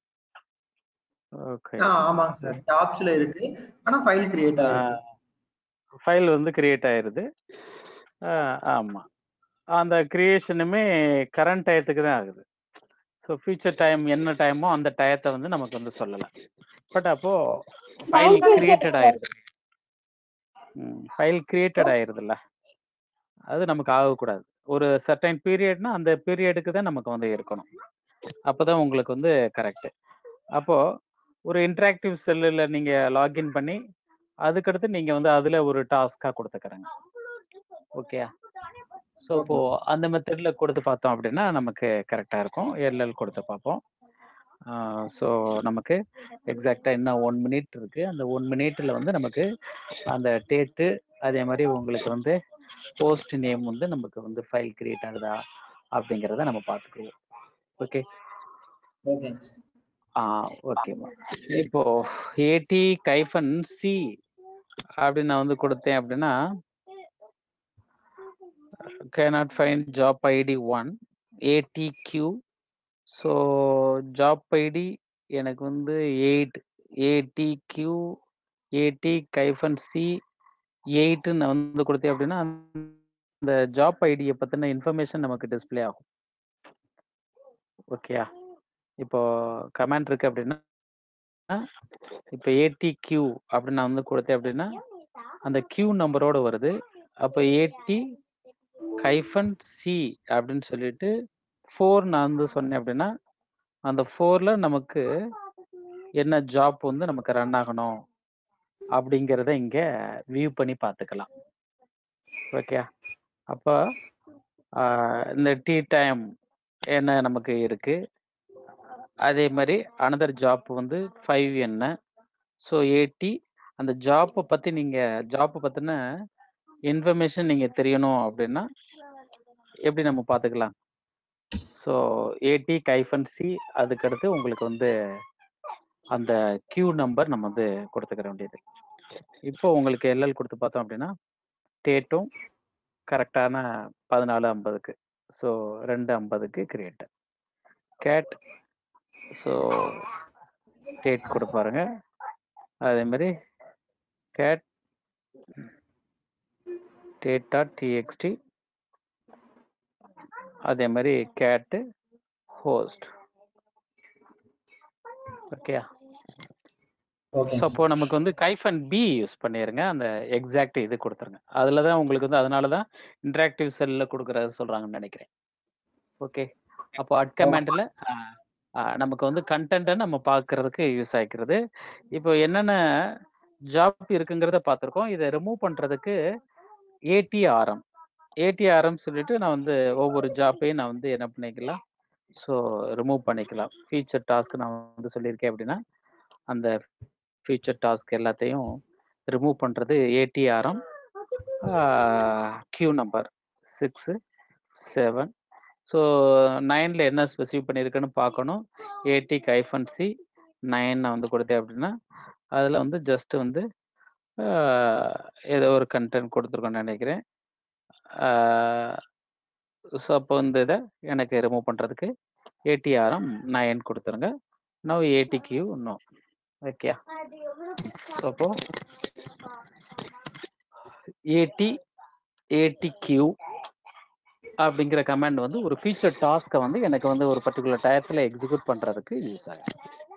ஓகே ஆ ஆமாங்க சார் ஜாப்ஸ்ல இருக்கு ஆனா ஃபைல் கிரியேட் ஆயிருக்கு ஃபைல் வந்து கிரியேட் ஆயிருது ஆஹ் ஆமா அந்த கிரியேஷனுமே கரண்ட் டயத்துக்கு தான் ஆகுது ஸோ ஃபியூச்சர் டைம் என்ன டைமோ அந்த டயத்தை வந்து நமக்கு வந்து சொல்லலாம் பட் அப்போ ஃபைல் கிரியேட்டட் ஆயிருது ஃபைல் கிரியேட்டட் ஆயிருதுல்ல அது நமக்கு ஆகக்கூடாது ஒரு சர்டைன் பீரியட்னா அந்த பீரியடுக்கு தான் நமக்கு வந்து இருக்கணும் அப்பதான் உங்களுக்கு வந்து கரெக்ட் அப்போ ஒரு இன்டராக்டிவ் செல்லில் நீங்க லாகின் பண்ணி அதுக்கடுத்து நீங்க வந்து அதுல ஒரு டாஸ்கா கொடுத்துக்கிறங்க ஓகே ஸோ இப்போ அந்த மெத்தட்ல கொடுத்து பார்த்தோம் அப்படின்னா நமக்கு கரெக்டா இருக்கும் எல்எல் கொடுத்து பார்ப்போம் ஸோ நமக்கு எக்ஸாக்டா இன்னும் ஒன் மினிட் இருக்கு அந்த ஒன் மினிட்ல வந்து நமக்கு அந்த டேட்டு அதே மாதிரி உங்களுக்கு வந்து போஸ்ட் நேம் வந்து நமக்கு வந்து ஃபைல் கிரியேட் ஆகுதா அப்படிங்கிறத நம்ம பார்த்துக்குவோம் ஓகே ஓகேங்க சார் ஆ ஓகேம்மா இப்போ ஏடி கைஃபன் சி அப்படின்னு நான் வந்து கொடுத்தேன் அப்படின்னா cannot find job id 1 atq so job ID எனக்கு வந்து எயிட் ஏடிக்யூ ஏடி கைஃபன் சி எயிட்டுன்னு நான் வந்து கொடுத்தேன் அப்படின்னா அந்த ஜாப் ஐடியை பற்றின இன்ஃபர்மேஷன் நமக்கு டிஸ்ப்ளே ஆகும் ஓகேயா இப்போ கமாண்ட் இருக்கு அப்படின்னா இப்போ ஏடி கியூ அப்படின்னு நான் வந்து கொடுத்தேன் அப்படின்னா அந்த கியூ நம்பரோட வருது அப்போ ஏடி கைஃபன் சி அப்படின்னு சொல்லிட்டு ஃபோர் நான் வந்து சொன்னேன் அப்படின்னா அந்த ஃபோர்ல நமக்கு என்ன ஜாப் வந்து நமக்கு ரன் ஆகணும் அப்படிங்கிறத இங்க வியூ பண்ணி பார்த்துக்கலாம் ஓகே அப்போ இந்த டீ டைம் என்ன நமக்கு இருக்கு அதே மாதிரி அனதர் ஜாப் வந்து ஃபைவ் என்ன ஸோ ஏடி அந்த ஜாப்பை பற்றி நீங்கள் ஜாப்பை பற்றின இன்ஃபர்மேஷன் நீங்கள் தெரியணும் அப்படின்னா எப்படி நம்ம பார்த்துக்கலாம் ஸோ ஏடி கைஃபன் சி அதுக்கடுத்து உங்களுக்கு வந்து அந்த கியூ நம்பர் நம்ம வந்து கொடுத்துக்கிற வேண்டியது இப்போ உங்களுக்கு எல்எல் கொடுத்து பார்த்தோம் அப்படின்னா டேட்டும் கரெக்டான பதினாலு ஐம்பதுக்கு ஸோ ரெண்டு ஐம்பதுக்கு கிரியேட் கேட் ஸோ டேட் கொடுப்பாருங்க அதே மாதிரி கேட் டேட் டாட் டிஎக்ஸ்டி அதே மாதிரி கேட்டு ஹோஸ்ட் ஓகே ஓகே ஸோ அப்போ நமக்கு வந்து கைஃபன் பி யூஸ் பண்ணிருங்க அந்த எக்ஸாக்ட் இது கொடுத்துருங்க அதில் தான் உங்களுக்கு வந்து அதனால தான் இன்டராக்டிவ் செல்லில் கொடுக்குறது சொல்கிறாங்கன்னு நினைக்கிறேன் ஓகே அப்போ அட் கமாண்டில் நமக்கு வந்து கண்டென்ட்டை நம்ம பார்க்கறதுக்கு யூஸ் ஆகிக்கிறது இப்போ என்னென்ன ஜாப் இருக்குங்கிறத பார்த்துருக்கோம் இதை ரிமூவ் பண்ணுறதுக்கு ஏடிஆர்எம் ஏடிஆர்எம் சொல்லிட்டு நான் வந்து ஒவ்வொரு ஜாப்பையும் நான் வந்து என்ன பண்ணிக்கலாம் ஸோ ரிமூவ் பண்ணிக்கலாம் ஃபீச்சர் டாஸ்க் நான் வந்து சொல்லியிருக்கேன் அப்படின்னா அந்த ஃபீச்சர் டாஸ்க் எல்லாத்தையும் ரிமூவ் பண்ணுறது ATRM Q number six seven so நைனில் என்ன ஸ்பெசிஃபை பண்ணியிருக்குன்னு பார்க்கணும் ஏடி கைஃபன் சி நைன் நான் வந்து கொடுத்தேன் அப்படின்னா அதில் வந்து ஜஸ்ட் வந்து ஆஹ், ஏதோ ஒரு கண்டென்ட் கொடுத்துருக்கோன்னு நினைக்கிறேன் ஸோ அப்போ வந்து இதை எனக்கு ரிமூவ் பண்ணுறதுக்கு ஏடிஆர்எம் நைன் கொடுத்துருங்க no AT Q no okay so அப்போ ஏடி ஏடி கியூ அப்படிங்கிற கமாண்ட் வந்து ஒரு ஃபீச்சர் டாஸ்க்கை வந்து எனக்கு வந்து ஒரு பர்டிகுலர் டயத்தில் எக்ஸிக்யூட் பண்ணுறதுக்கு யூஸ் ஆகும்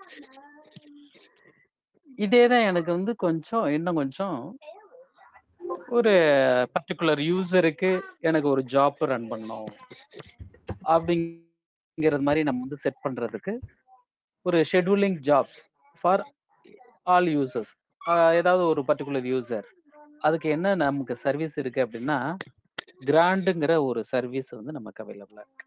இதே தான் எனக்கு வந்து கொஞ்சம் இன்னும் கொஞ்சம் ஒரு பர்டிகுலர் யூசருக்கு எனக்கு ஒரு ஜாப் ரன் பண்ணணும் அப்படிங்கிறது மாதிரி நம்ம வந்து செட் பண்றதுக்கு ஒரு scheduling jobs for all users ஏதாவது ஒரு பர்டிகுலர் யூசர் அதுக்கு என்ன நமக்கு சர்வீஸ் இருக்கு அப்படின்னா கிராண்டுங்கிற ஒரு சர்வீஸ் வந்து நமக்கு அவைலபிளா இருக்கு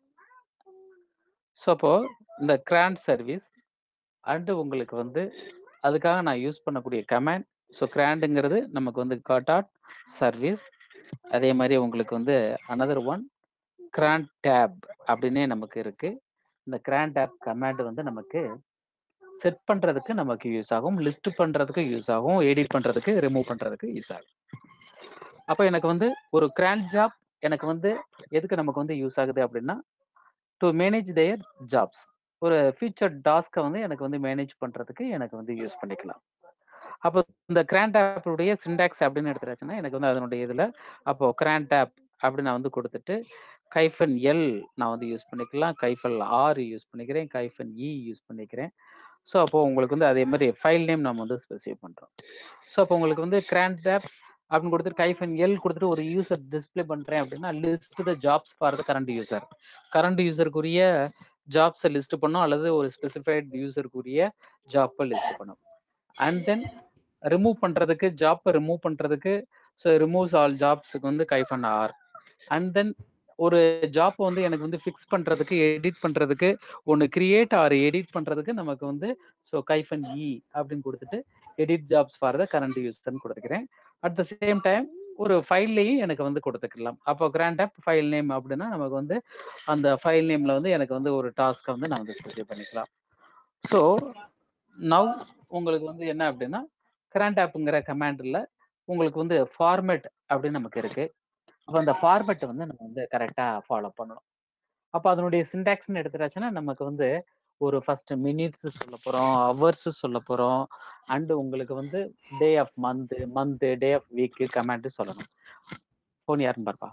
ஸோ அப்போ இந்த கிராண்ட் சர்வீஸ் அண்டு உங்களுக்கு வந்து அதுக்காக நான் யூஸ் பண்ணக்கூடிய கமாண்ட் ஸோ கிராண்டுங்கிறது நமக்கு வந்து காட்டாட் சர்வீஸ் அதே மாதிரி உங்களுக்கு வந்து அனதர் ஒன் கிராண்ட் டேப் அப்படின்னே நமக்கு இருக்கு இந்த கிராண்ட் டேப் கமாண்ட் வந்து நமக்கு செட் பண்றதுக்கு நமக்கு யூஸ் ஆகும் லிஸ்ட் பண்றதுக்கு யூஸ் ஆகும் எடிட் பண்றதுக்கு ரிமூவ் பண்றதுக்கு யூஸ் ஆகும் அப்போ எனக்கு வந்து ஒரு கிராண்ட் ஜாப் எனக்கு வந்து எதுக்கு நமக்கு வந்து யூஸ் ஆகுது அப்படின்னா டு மேனேஜ் தேயர் ஜாப்ஸ் ஒரு ஃபியூச்சர் டாஸ்க்கை வந்து எனக்கு வந்து மேனேஜ் பண்றதுக்கு எனக்கு வந்து யூஸ் பண்ணிக்கலாம் அப்போ இந்த கிராண்ட் ஆப்புடைய சிண்டாக்ஸ் அப்படின்னு எடுத்துட்டாச்சுன்னா எனக்கு வந்து அதனுடைய இதில் அப்போ கிராண்ட் ஆப் அப்படி நான் வந்து கொடுத்துட்டு கைஃபன் எல் நான் வந்து யூஸ் பண்ணிக்கலாம் கைஃபல் ஆர் யூஸ் பண்ணிக்கிறேன் கைஃபன் இ யூஸ் பண்ணிக்கிறேன் ஸோ அப்போ உங்களுக்கு வந்து அதே மாதிரி ஃபைல் நேம் நம்ம வந்து ஸ்பெசிஃபை பண்ணுறோம் ஸோ அப்போ உங்களுக்கு வந்து கிராண்ட் ஆப் அப்படின்னு கொடுத்துட்டு கைஃபன் எல் கொடுத்துட்டு ஒரு யூசர் டிஸ்ப்ளே பண்ணுறேன் அப்படின்னா list the jobs for the current user current யூசருக்குரிய ஜாப்ஸை லிஸ்ட் பண்ணோம் அல்லது ஒரு ஸ்பெசிஃபைட் யூசருக்குரிய ஜாப்பை லிஸ்ட் பண்ணும் அண்ட் தென் ரிமூவ் பண்றதுக்கு ஜாப்பை ரிமூவ் பண்றதுக்கு ஸோ ரிமூவ்ஸ் ஆல் ஜாப்ஸுக்கு வந்து கைஃபன் ஆர் அண்ட் தென் ஒரு ஜாப் வந்து எனக்கு வந்து ஃபிக்ஸ் பண்றதுக்கு எடிட் பண்றதுக்கு ஒன்று கிரியேட் ஆர் எடிட் பண்றதுக்கு நமக்கு வந்து ஸோ கைஃபன் இ அப்படின்னு கொடுத்துட்டு edit jobs for the current யூஸ்ன்னு கொடுத்துக்கிறேன் அட் த சேம் டைம் ஒரு ஃபைல்லையும் எனக்கு வந்து கொடுத்துக்கலாம் அப்போ கிராண்ட் ஆப் ஃபைல் நேம் அப்படின்னா நமக்கு வந்து அந்த ஃபைல் நேம்ல வந்து எனக்கு வந்து ஒரு டாஸ்க்கை வந்து நான் வந்து ஸ்பெசிஃபை பண்ணிக்கலாம் ஸோ நவ் உங்களுக்கு வந்து என்ன அப்படின்னா கரண்ட் ஆப்புங்கிற கமாண்டில் உங்களுக்கு வந்து ஃபார்மேட் அப்படின்னு நமக்கு இருக்கு அப்போ அந்த ஃபார்மேட்டை வந்து நம்ம வந்து கரெக்டாக ஃபாலோ பண்ணணும் அப்போ அதனுடைய சிண்டாக்ஸ்னு எடுத்துட்டாச்சுன்னா நமக்கு வந்து ஒரு ஃபர்ஸ்ட் மினிட்ஸ் சொல்ல போகிறோம் ஹவர்ஸ் சொல்ல போகிறோம் அண்டு உங்களுக்கு வந்து day of month month day of week command சொல்லணும் ஃபோன் யாருன்னு பார்ப்பா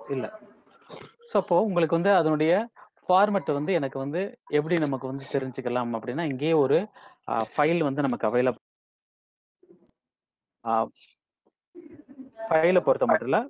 இல்ல ஸோ அப்போ உங்களுக்கு வந்து அதனுடைய ஃபார்மேட் வந்து எனக்கு வந்து எப்படி நமக்கு வந்து தெரிஞ்சுக்கலாம் அப்படின்னா இங்கேயே ஒரு ஃபைல் வந்து நமக்கு அவைலபிள் ஃபைலை பொறுத்த மட்டும் இல்ல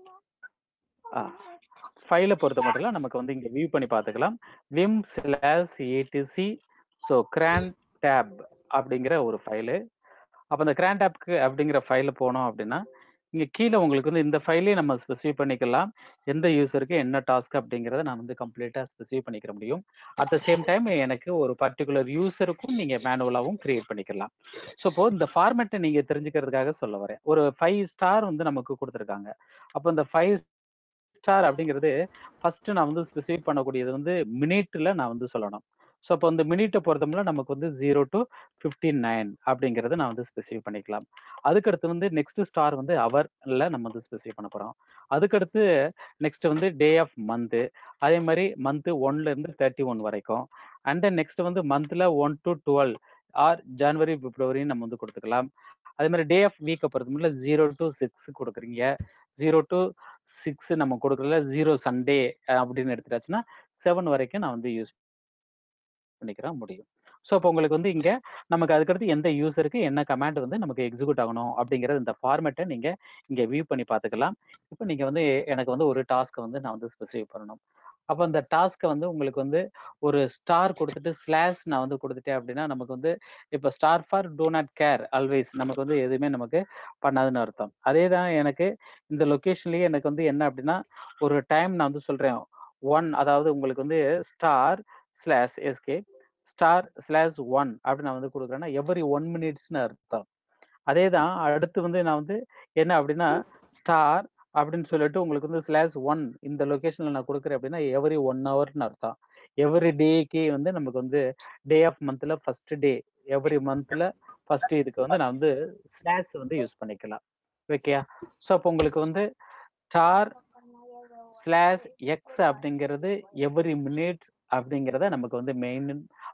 ஃபைலை பொறுத்த மட்டும் இல்ல நமக்கு வந்து இங்க வியூ பண்ணி பார்த்துக்கலாம் vim slash ETC so crontab அப்படிங்கிற ஒரு ஃபைலு அப்போ அந்த கிரான் டேப்க்கு அப்படிங்கிற ஃபைல போனோம் அப்படின்னா இங்க கீழே உங்களுக்கு வந்து இந்த ஃபைலே நம்ம ஸ்பெசிஃபை பண்ணிக்கலாம் எந்த யூசருக்கு என்ன டாஸ்க் அப்படிங்கிறத நான் வந்து கம்ப்ளீட்டா ஸ்பெசிஃபை பண்ணிக்கிற முடியும் அட் த சேம் டைம் எனக்கு ஒரு பர்டிகுலர் யூசருக்கும் நீங்க மேனுவலாகவும் கிரியேட் பண்ணிக்கலாம் ஸோ இப்போ இந்த ஃபார்மேட்டை நீங்க தெரிஞ்சுக்கிறதுக்காக சொல்ல வரேன் ஒரு ஃபைவ் ஸ்டார் வந்து நமக்கு கொடுத்துருக்காங்க அப்போ இந்த ஃபைவ் ஸ்டார் அப்படிங்கிறது ஃபர்ஸ்ட் நான் வந்து ஸ்பெசிஃபை பண்ணக்கூடியது வந்து மினிட்ல நான் வந்து சொல்லணும் ஸோ அப்போ இந்த மினிட்டை பொறுத்தவரை நமக்கு வந்து ஜீரோ டு ஃபிஃப்டி நைன் அப்படிங்கிறத நான் வந்து ஸ்பெசிஃபை பண்ணிக்கலாம் அதுக்கடுத்து வந்து நெக்ஸ்ட் ஸ்டார் வந்து ஹவர்ல நம்ம வந்து ஸ்பெசிஃபை பண்ண போறோம் அதுக்கடுத்து நெக்ஸ்ட் வந்து டே ஆஃப் மந்த்து அதே மாதிரி மந்த் ஒன்ல இருந்து தேர்ட்டி ஒன் வரைக்கும் அண்ட் தென் நெக்ஸ்ட் வந்து மந்த்ல ஒன் டு டுவெல் ஆர் ஜனவரி பிப்ரவரின்னு நம்ம வந்து கொடுத்துக்கலாம் அதே மாதிரி டே ஆஃப் வீக்கை பொறுத்தவரை ஜீரோ டு சிக்ஸ் கொடுக்குறீங்க ஜீரோ டு சிக்ஸ் நம்ம கொடுக்கல ஜீரோ சண்டே அப்படின்னு எடுத்துட்டாச்சுன்னா செவன் வரைக்கும் நான் வந்து யூஸ் பண்ணிக்கிற முடியும் ஸோ அப்போ உங்களுக்கு வந்து இங்கே நமக்கு அதுக்கடுத்து எந்த யூசருக்கு என்ன கமாண்ட் வந்து நமக்கு எக்ஸிக்யூட் ஆகணும் அப்படிங்கிறது இந்த ஃபார்மேட்டை நீங்கள் இங்கே வியூ பண்ணி பார்த்துக்கலாம் இப்போ நீங்கள் வந்து எனக்கு வந்து ஒரு டாஸ்க்கை வந்து நான் வந்து ஸ்பெசிஃபை பண்ணணும் அப்போ அந்த டாஸ்க்கை வந்து உங்களுக்கு வந்து ஒரு ஸ்டார் கொடுத்துட்டு ஸ்லாஷ் நான் வந்து கொடுத்துட்டேன் அப்படின்னா நமக்கு வந்து இப்போ star for do not care always நமக்கு வந்து எதுவுமே நமக்கு பண்ணாதுன்னு அர்த்தம் அதே தான் எனக்கு இந்த லொக்கேஷன்லேயே எனக்கு வந்து என்ன அப்படின்னா ஒரு டைம் நான் வந்து சொல்கிறேன் ஒன் அதாவது உங்களுக்கு வந்து star slash SK star slash one அப்படின்னு நான் வந்து கொடுக்குறேன்னா எவ்ரி ஒன் மினிட்ஸ்னு அர்த்தம் அதே தான் அடுத்து வந்து நான் வந்து என்ன அப்படின்னா ஸ்டார் அப்படின்னு சொல்லிட்டு உங்களுக்கு வந்து ஸ்லாஷ் ஒன் இந்த லொக்கேஷன்ல நான் கொடுக்குறேன் அப்படின்னா எவ்ரி ஒன் ஹவர்னு அர்த்தம் எவ்ரி டேக்கு வந்து நமக்கு வந்து டே ஆஃப் மந்த்ல ஃபர்ஸ்ட் டே எவ்ரி மந்த்ல ஃபர்ஸ்ட் இதுக்கு வந்து நான் வந்து ஸ்லாஷ் வந்து யூஸ் பண்ணிக்கலாம் ஓகே ஸோ அப்போ உங்களுக்கு வந்து ஸ்டார் ஸ்லாஷ் எக்ஸ் அப்படிங்கிறது எவ்ரி மினிட்ஸ் அப்படிங்கிறத நமக்கு வந்து மெயின்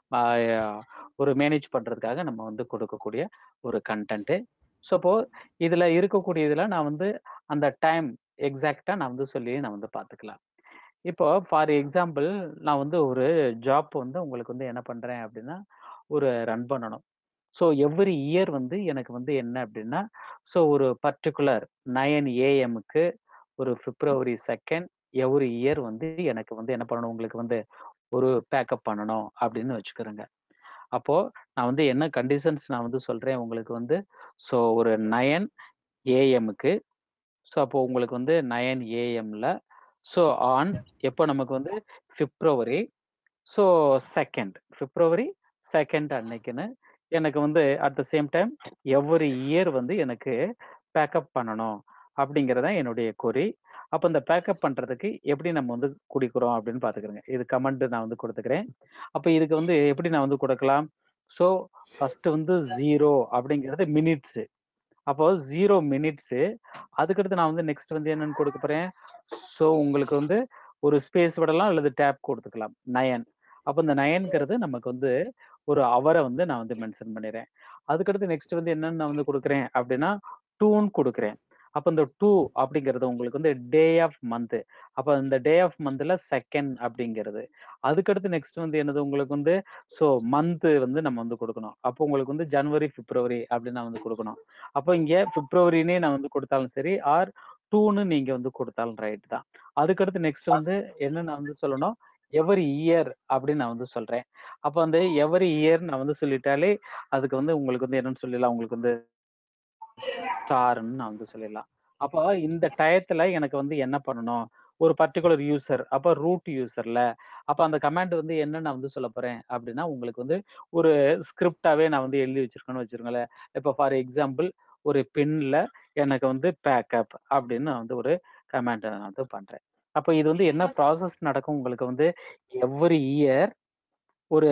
ஒரு மேனேஜ் பண்றதுக்காக நம்ம வந்து கொடுக்கக்கூடிய ஒரு கண்டென்ட்டு ஸோ அப்போ இதுல இருக்கக்கூடிய இதுல நான் வந்து அந்த டைம் எக்ஸாக்டா நான் வந்து சொல்லி நான் வந்து பார்த்துக்கலாம் இப்போ ஃபார் எக்ஸாம்பிள் நான் வந்து ஒரு ஜாப் வந்து உங்களுக்கு வந்து என்ன பண்றேன் அப்படின்னா ஒரு ரன் பண்ணணும் ஸோ எவ்ரி இயர் வந்து எனக்கு வந்து என்ன அப்படின்னா ஸோ ஒரு பர்டிகுலர் நயன் ஏஎம்க்கு ஒரு பிப்ரவரி செகண்ட் எவ்ரி இயர் வந்து எனக்கு வந்து என்ன பண்ணணும் உங்களுக்கு வந்து ஒரு பேக்கப் பண்ணணும் அப்படின்னு வச்சுக்கிறேங்க அப்போ நான் வந்து என்ன கண்டிஷன்ஸ் நான் வந்து சொல்றேன் உங்களுக்கு வந்து ஸோ ஒரு நயன் ஏஎம்க்கு ஸோ அப்போ உங்களுக்கு வந்து நயன் ஏஎம்ல ஸோ ஆன் எப்போ நமக்கு வந்து பிப்ரவரி ஸோ செகண்ட் பிப்ரவரி செகண்ட் அன்னைக்குன்னு எனக்கு வந்து at the same time every year வந்து எனக்கு பேக்கப் பண்ணணும் அப்படிங்கிறத என்னுடைய குறி அப்போ இந்த பேக்கப் பண்ணுறதுக்கு எப்படி நம்ம வந்து குடிக்கிறோம் அப்படின்னு பார்த்துக்கிறேங்க இது கமெண்ட் நான் வந்து கொடுத்துக்கிறேன் அப்போ இதுக்கு வந்து எப்படி நான் வந்து கொடுக்கலாம் ஸோ ஃபர்ஸ்ட் வந்து ஜீரோ அப்படிங்கிறது மினிட்ஸு அப்போ ஜீரோ மினிட்ஸு அதுக்கடுத்து நான் வந்து நெக்ஸ்ட் வந்து என்னன்னு கொடுக்க போகிறேன் ஸோ உங்களுக்கு வந்து ஒரு ஸ்பேஸ் விடலாம் அல்லது டேப் கொடுத்துக்கலாம் நயன் அப்போ இந்த நயன்கிறது நமக்கு வந்து ஒரு அவரை வந்து நான் வந்து மென்ஷன் பண்ணிடுறேன் அதுக்கடுத்து நெக்ஸ்ட் வந்து என்னன்னு நான் வந்து கொடுக்குறேன் அப்படின்னா டூன்னு கொடுக்குறேன் அப்போ இந்த டூ அப்படிங்கிறது உங்களுக்கு வந்து டே ஆஃப் மந்த் அப்போ இந்த டே ஆஃப் மந்த்ல செகண்ட் அப்படிங்கிறது அதுக்கடுத்து நெக்ஸ்ட் வந்து என்னது உங்களுக்கு வந்து ஸோ மந்த் வந்து நம்ம வந்து கொடுக்கணும் அப்போ உங்களுக்கு வந்து ஜனவரி பிப்ரவரி அப்படின்னு நான் வந்து கொடுக்கணும் அப்போ இங்கே பிப்ரவரினே நான் வந்து கொடுத்தாலும் சரி ஆர் டூன்னு நீங்க வந்து கொடுத்தாலும் ரைட் தான் அதுக்கடுத்து நெக்ஸ்ட் வந்து என்ன நான் வந்து சொல்லணும் எவரி இயர் அப்படின்னு நான் வந்து சொல்றேன் அப்போ வந்து எவரி இயர் நான் வந்து சொல்லிட்டாலே அதுக்கு வந்து உங்களுக்கு வந்து என்னன்னு சொல்லிடலாம் உங்களுக்கு வந்து ஸ்டார்ன்னு நான் வந்து சொல்லிடலாம் அப்போ இந்த டயத்துல எனக்கு வந்து என்ன பண்ணணும் ஒரு பர்டிகுலர் யூசர் அப்போ ரூட் யூசர்ல அப்போ அந்த கமாண்ட் வந்து என்ன நான் வந்து சொல்ல போறேன் அப்படின்னா உங்களுக்கு வந்து ஒரு ஸ்கிரிப்டாவே நான் வந்து எழுதி வச்சிருக்கேன்னு வச்சிருக்கேன்ல இப்போ ஃபார் எக்ஸாம்பிள் ஒரு பென்ல எனக்கு வந்து பேக்கப் அப்படின்னு நான் வந்து ஒரு கமாண்ட் நான் வந்து பண்றேன் அப்போ இது வந்து என்ன ப்ராசஸ் நடக்கும் உங்களுக்கு வந்து எவ்ரி இயர் ஒரு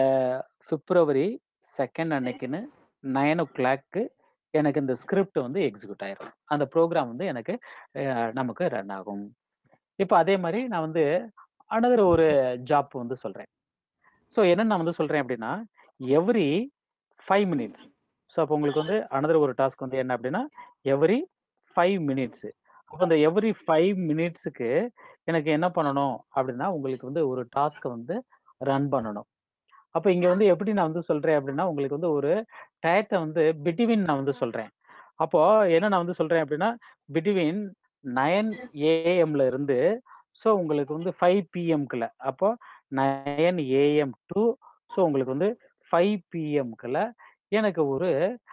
பிப்ரவரி செகண்ட் அன்னைக்குன்னு நைன் ஓ கிளாக்கு எனக்கு இந்த ஸ்கிரிப்ட் வந்து எக்ஸிக்யூட் ஆயிரும் அந்த ப்ரோக்ராம் வந்து எனக்கு நமக்கு ரன் ஆகும் இப்போ அதே மாதிரி நான் வந்து அனதர் ஒரு ஜாப் வந்து சொல்றேன் ஸோ என்ன நான் வந்து சொல்றேன் அப்படின்னா எவ்ரி ஃபைவ் மினிட்ஸ் ஸோ அப்போ உங்களுக்கு வந்து அனதர் ஒரு டாஸ்க் வந்து என்ன அப்படின்னா எவ்ரி ஃபைவ் மினிட்ஸ் அப்போ இந்த எவ்ரி ஃபைவ் மினிட்ஸுக்கு எனக்கு என்ன பண்ணணும் அப்படின்னா உங்களுக்கு வந்து ஒரு டாஸ்க்கை வந்து ரன் பண்ணணும் அப்போ இங்க வந்து எப்படி நான் வந்து சொல்றேன் அப்படின்னா உங்களுக்கு வந்து ஒரு டயத்தை வந்து பிட்வீன் நான் வந்து சொல்றேன் அப்போ என்ன நான் வந்து சொல்றேன் அப்படின்னா பிட்வீன் நயன் ஏஎம்ல இருந்து ஸோ உங்களுக்கு வந்து ஃபைவ் பிஎம்குள்ள அப்போ நயன் ஏஎம் டு ஸோ உங்களுக்கு வந்து ஃபைவ் பிஎம்குள்ள எனக்கு ஒரு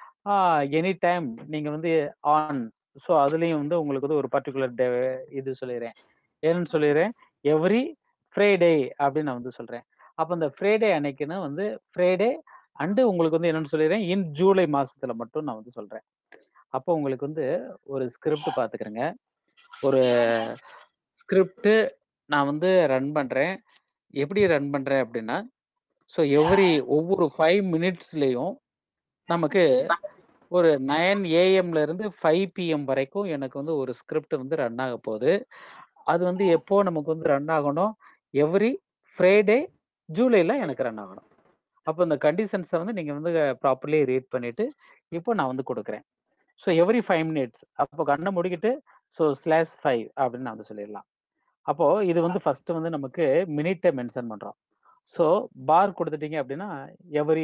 எனி டைம் நீங்க வந்து ஆன் ஸோ அதுலேயும் வந்து உங்களுக்கு வந்து ஒரு பர்டிகுலர் டே இது சொல்லிடுறேன் என்னன்னு சொல்லிடுறேன் எவ்ரி ஃப்ரைடே அப்படின்னு நான் வந்து சொல்றேன் அப்போ இந்த ஃப்ரைடே அன்னைக்குன்னு வந்து ஃப்ரைடே அண்டு உங்களுக்கு வந்து என்னன்னு சொல்லிடுறேன் இன் ஜூலை மாசத்துல மட்டும் நான் வந்து சொல்றேன் அப்போ உங்களுக்கு வந்து ஒரு ஸ்கிரிப்ட் பார்த்துக்கிறேங்க ஒரு ஸ்கிரிப்ட் நான் வந்து ரன் பண்றேன் எப்படி ரன் பண்றேன் அப்படின்னா ஸோ எவ்ரி ஒவ்வொரு ஃபைவ் மினிட்ஸ்லேயும் நமக்கு ஒரு நைன் ஏஎம்ல இருந்து ஃபைவ் பிஎம் வரைக்கும் எனக்கு வந்து ஒரு ஸ்கிரிப்ட் வந்து ரன் ஆக போகுது அது வந்து எப்போ நமக்கு வந்து ரன் ஆகணும் எவ்ரி ஃப்ரைடே ஜூலைல எனக்கு ரன் ஆகணும் அப்போ இந்த கண்டிஷன்ஸை வந்து நீங்கள் வந்து ப்ராப்பர்லி ரீட் பண்ணிட்டு இப்போ நான் வந்து கொடுக்குறேன் ஸோ எவ்ரி ஃபைவ் மினிட்ஸ் அப்போ கண்ணை முடிக்கிட்டு ஸோ ஸ்லாஷ் ஃபைவ் அப்படின்னு நான் வந்து சொல்லிடலாம் அப்போ இது வந்து ஃபர்ஸ்ட் வந்து நமக்கு மினிட்டை மென்ஷன் பண்றோம் ஸோ பார் கொடுத்துட்டீங்க அப்படின்னா every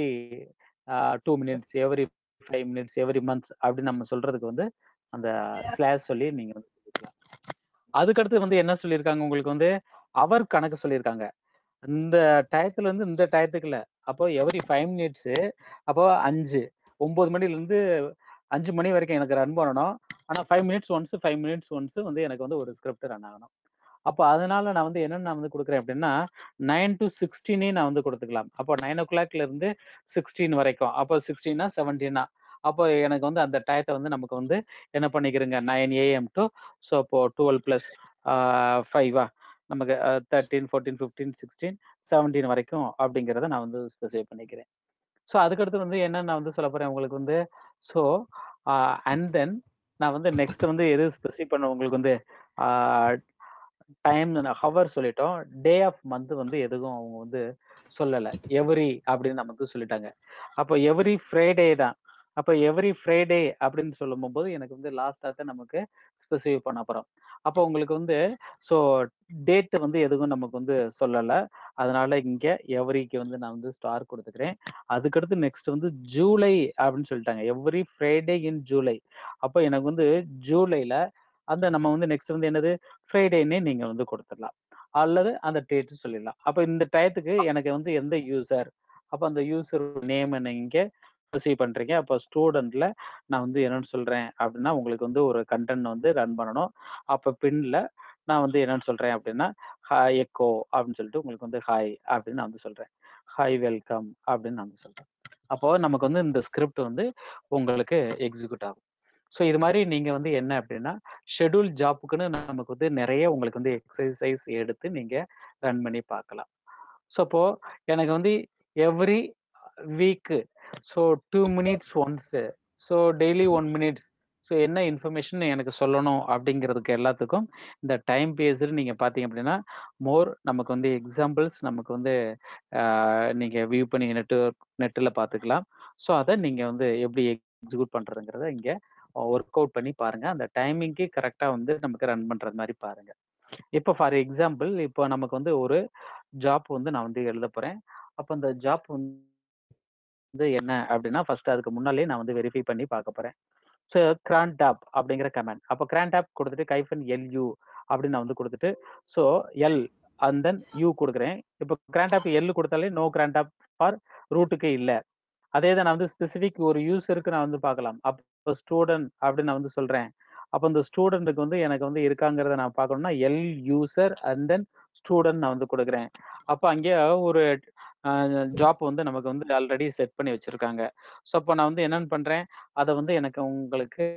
two minutes every five minutes every months அப்படின்னு நம்ம சொல்றதுக்கு வந்து அந்த ஸ்லாஷ் சொல்லி நீங்க வந்து சொல்லிக்கலாம் அதுக்கடுத்து வந்து என்ன சொல்லியிருக்காங்க உங்களுக்கு வந்து அவர் கணக்கு சொல்லியிருக்காங்க இந்த டயத்துல இருந்து இந்த டயத்துக்குள்ள அப்போ எவ்ரி ஃபைவ் மினிட்ஸ் அப்போ அஞ்சு ஒன்பது மணில இருந்து அஞ்சு மணி வரைக்கும் எனக்கு ரன் பண்ணணும் ஆனா five minutes once five minutes once வந்து எனக்கு வந்து ஒரு ஸ்கிரிப்ட் ரன் ஆகணும் அப்போ அதனால நான் வந்து என்னென்ன நான் வந்து கொடுக்குறேன் அப்படின்னா நைன் டு சிக்ஸ்டீனே நான் வந்து கொடுத்துக்கலாம் அப்போ நைன் ஓ கிளாக்ல இருந்து சிக்ஸ்டீன் வரைக்கும் அப்போ சிக்ஸ்டீனா செவன்டீனா அப்போ எனக்கு வந்து அந்த டயத்தை வந்து நமக்கு வந்து என்ன பண்ணிக்கிறேங்க நைன் ஏஎம் டு ஸோ அப்போ டுவெல் ப்ளஸ் ஃபைவா நமக்கு thirteen fourteen fifteen sixteen seventeen வரைக்கும் அப்படிங்கிறத நான் வந்து ஸ்பெசிஃபை பண்ணிக்கிறேன் ஸோ அதுக்கடுத்து வந்து என்ன நான் வந்து சொல்ல போறேன் உங்களுக்கு வந்து ஸோ அண்ட் தென் நான் வந்து நெக்ஸ்ட் வந்து எது ஸ்பெசிஃபை பண்ண உங்களுக்கு வந்து டைம் ஹவர் சொல்லிட்டோம் டே ஆஃப் மந்த் வந்து எதுவும் அவங்க வந்து சொல்லலை எவ்ரி அப்படின்னு நம்ம வந்து சொல்லிட்டாங்க அப்போ எவ்ரி ஃப்ரைடே தான் அப்போ எவ்ரி ஃப்ரைடே அப்படின்னு சொல்லும் போது எனக்கு வந்து லாஸ்டாக தான் நமக்கு ஸ்பெசிஃபை பண்ண போகிறோம் அப்போ உங்களுக்கு வந்து ஸோ டேட்டு வந்து எதுவும் நமக்கு வந்து சொல்லலை அதனால இங்கே எவ்ரிக்கு வந்து நான் வந்து ஸ்டார் கொடுத்துக்கிறேன் அதுக்கடுத்து நெக்ஸ்ட் வந்து ஜூலை அப்படின்னு சொல்லிட்டாங்க எவ்ரி ஃப்ரைடே இன் ஜூலை அப்போ எனக்கு வந்து ஜூலைல அந்த நம்ம வந்து நெக்ஸ்ட் வந்து என்னது ஃப்ரைடேன்னே நீங்க வந்து கொடுத்துடலாம் அல்லது அந்த டேட்டு சொல்லிடலாம் அப்போ இந்த டயத்துக்கு எனக்கு வந்து எந்த யூசர் அப்போ அந்த யூசர் நேம் நீங்க ரிசீவ் பண்றீங்க அப்போ ஸ்டூடெண்ட்ல நான் வந்து என்னன்னு சொல்றேன் அப்படின்னா உங்களுக்கு வந்து ஒரு கண்டென்ட் வந்து ரன் பண்ணணும் அப்போ பின்ல நான் வந்து என்னன்னு சொல்றேன் அப்படின்னா ஹாய் எக்கோ அப்படின்னு சொல்லிட்டு உங்களுக்கு வந்து ஹாய் அப்படின்னு நான் வந்து சொல்றேன் ஹாய் வெல்கம் அப்படின்னு நான் வந்து சொல்றேன் அப்போ நமக்கு வந்து இந்த ஸ்கிரிப்ட் வந்து உங்களுக்கு எக்ஸிக்யூட் ஆகும் ஸோ இது மாதிரி நீங்க வந்து என்ன அப்படின்னா ஷெட்யூல் ஜாப்புக்குன்னு நமக்கு வந்து நிறைய உங்களுக்கு வந்து எக்ஸசைஸ் எடுத்து நீங்க ரன் பண்ணி பார்க்கலாம் ஸோ அப்போ எனக்கு வந்து every week so two minutes once so daily one minutes so என்ன இன்ஃபர்மேஷன் எனக்கு சொல்லணும் அப்படிங்கிறதுக்கு எல்லாத்துக்கும் இந்த டைம் பேஸ்டு நீங்கள் பார்த்தீங்க அப்படின்னா மோர் நமக்கு வந்து எக்ஸாம்பிள்ஸ் நமக்கு வந்து நீங்கள் வியூ பண்ணி நெட்டு நெட்டில் பார்த்துக்கலாம் ஸோ அதை நீங்கள் வந்து எப்படி எக்ஸிக்யூட் பண்ணுறதுங்கிறத இங்கே ஒர்க் அவுட் பண்ணி பாருங்க அந்த டைமிங்க்கு கரெக்டாக வந்து நமக்கு ரன் பண்ணுறது மாதிரி பாருங்க இப்போ ஃபார் எக்ஸாம்பிள் இப்போ நமக்கு வந்து ஒரு ஜாப் வந்து நான் வந்து எழுத போகிறேன் அப்போ அந்த ஜாப் வந்து என்ன அப்படின்னா ஃபர்ஸ்ட் அதுக்கு முன்னாலே நான் வந்து வெரிஃபை பண்ணி பார்க்க போகிறேன் ஸோ கிராண்ட் ஆப் அப்படிங்கிற கமெண்ட் அப்போ கிராண்ட் ஆப் கொடுத்துட்டு கைஃபன் எல்யூ அப்படின்னு நான் வந்து கொடுத்துட்டு so L and then U கொடுக்குறேன் இப்போ கிராண்ட் ஆப் எல் கொடுத்தாலே நோ கிராண்ட் ஆப் ஃபார் ரூட்டுக்கு இல்லை அதே தான் நான் வந்து ஸ்பெசிஃபிக் ஒரு யூஸருக்கு நான் வந்து பார்க்கலாம் அப்போ ஸ்டூடெண்ட் அப்படின்னு நான் வந்து சொல்றேன் அப்போ இந்த ஸ்டூடெண்ட்டுக்கு வந்து எனக்கு வந்து இருக்காங்கிறத நான் பார்க்கணும்னா L user and then student நான் வந்து கொடுக்குறேன் அப்போ அங்கே ஒரு ஜாப் வந்து நமக்கு வந்து ஆல்ரெடி செட் பண்ணி வச்சிருக்காங்க ஸோ அப்போ நான் வந்து என்னென்னு பண்றேன் அதை வந்து எனக்கு உங்களுக்கு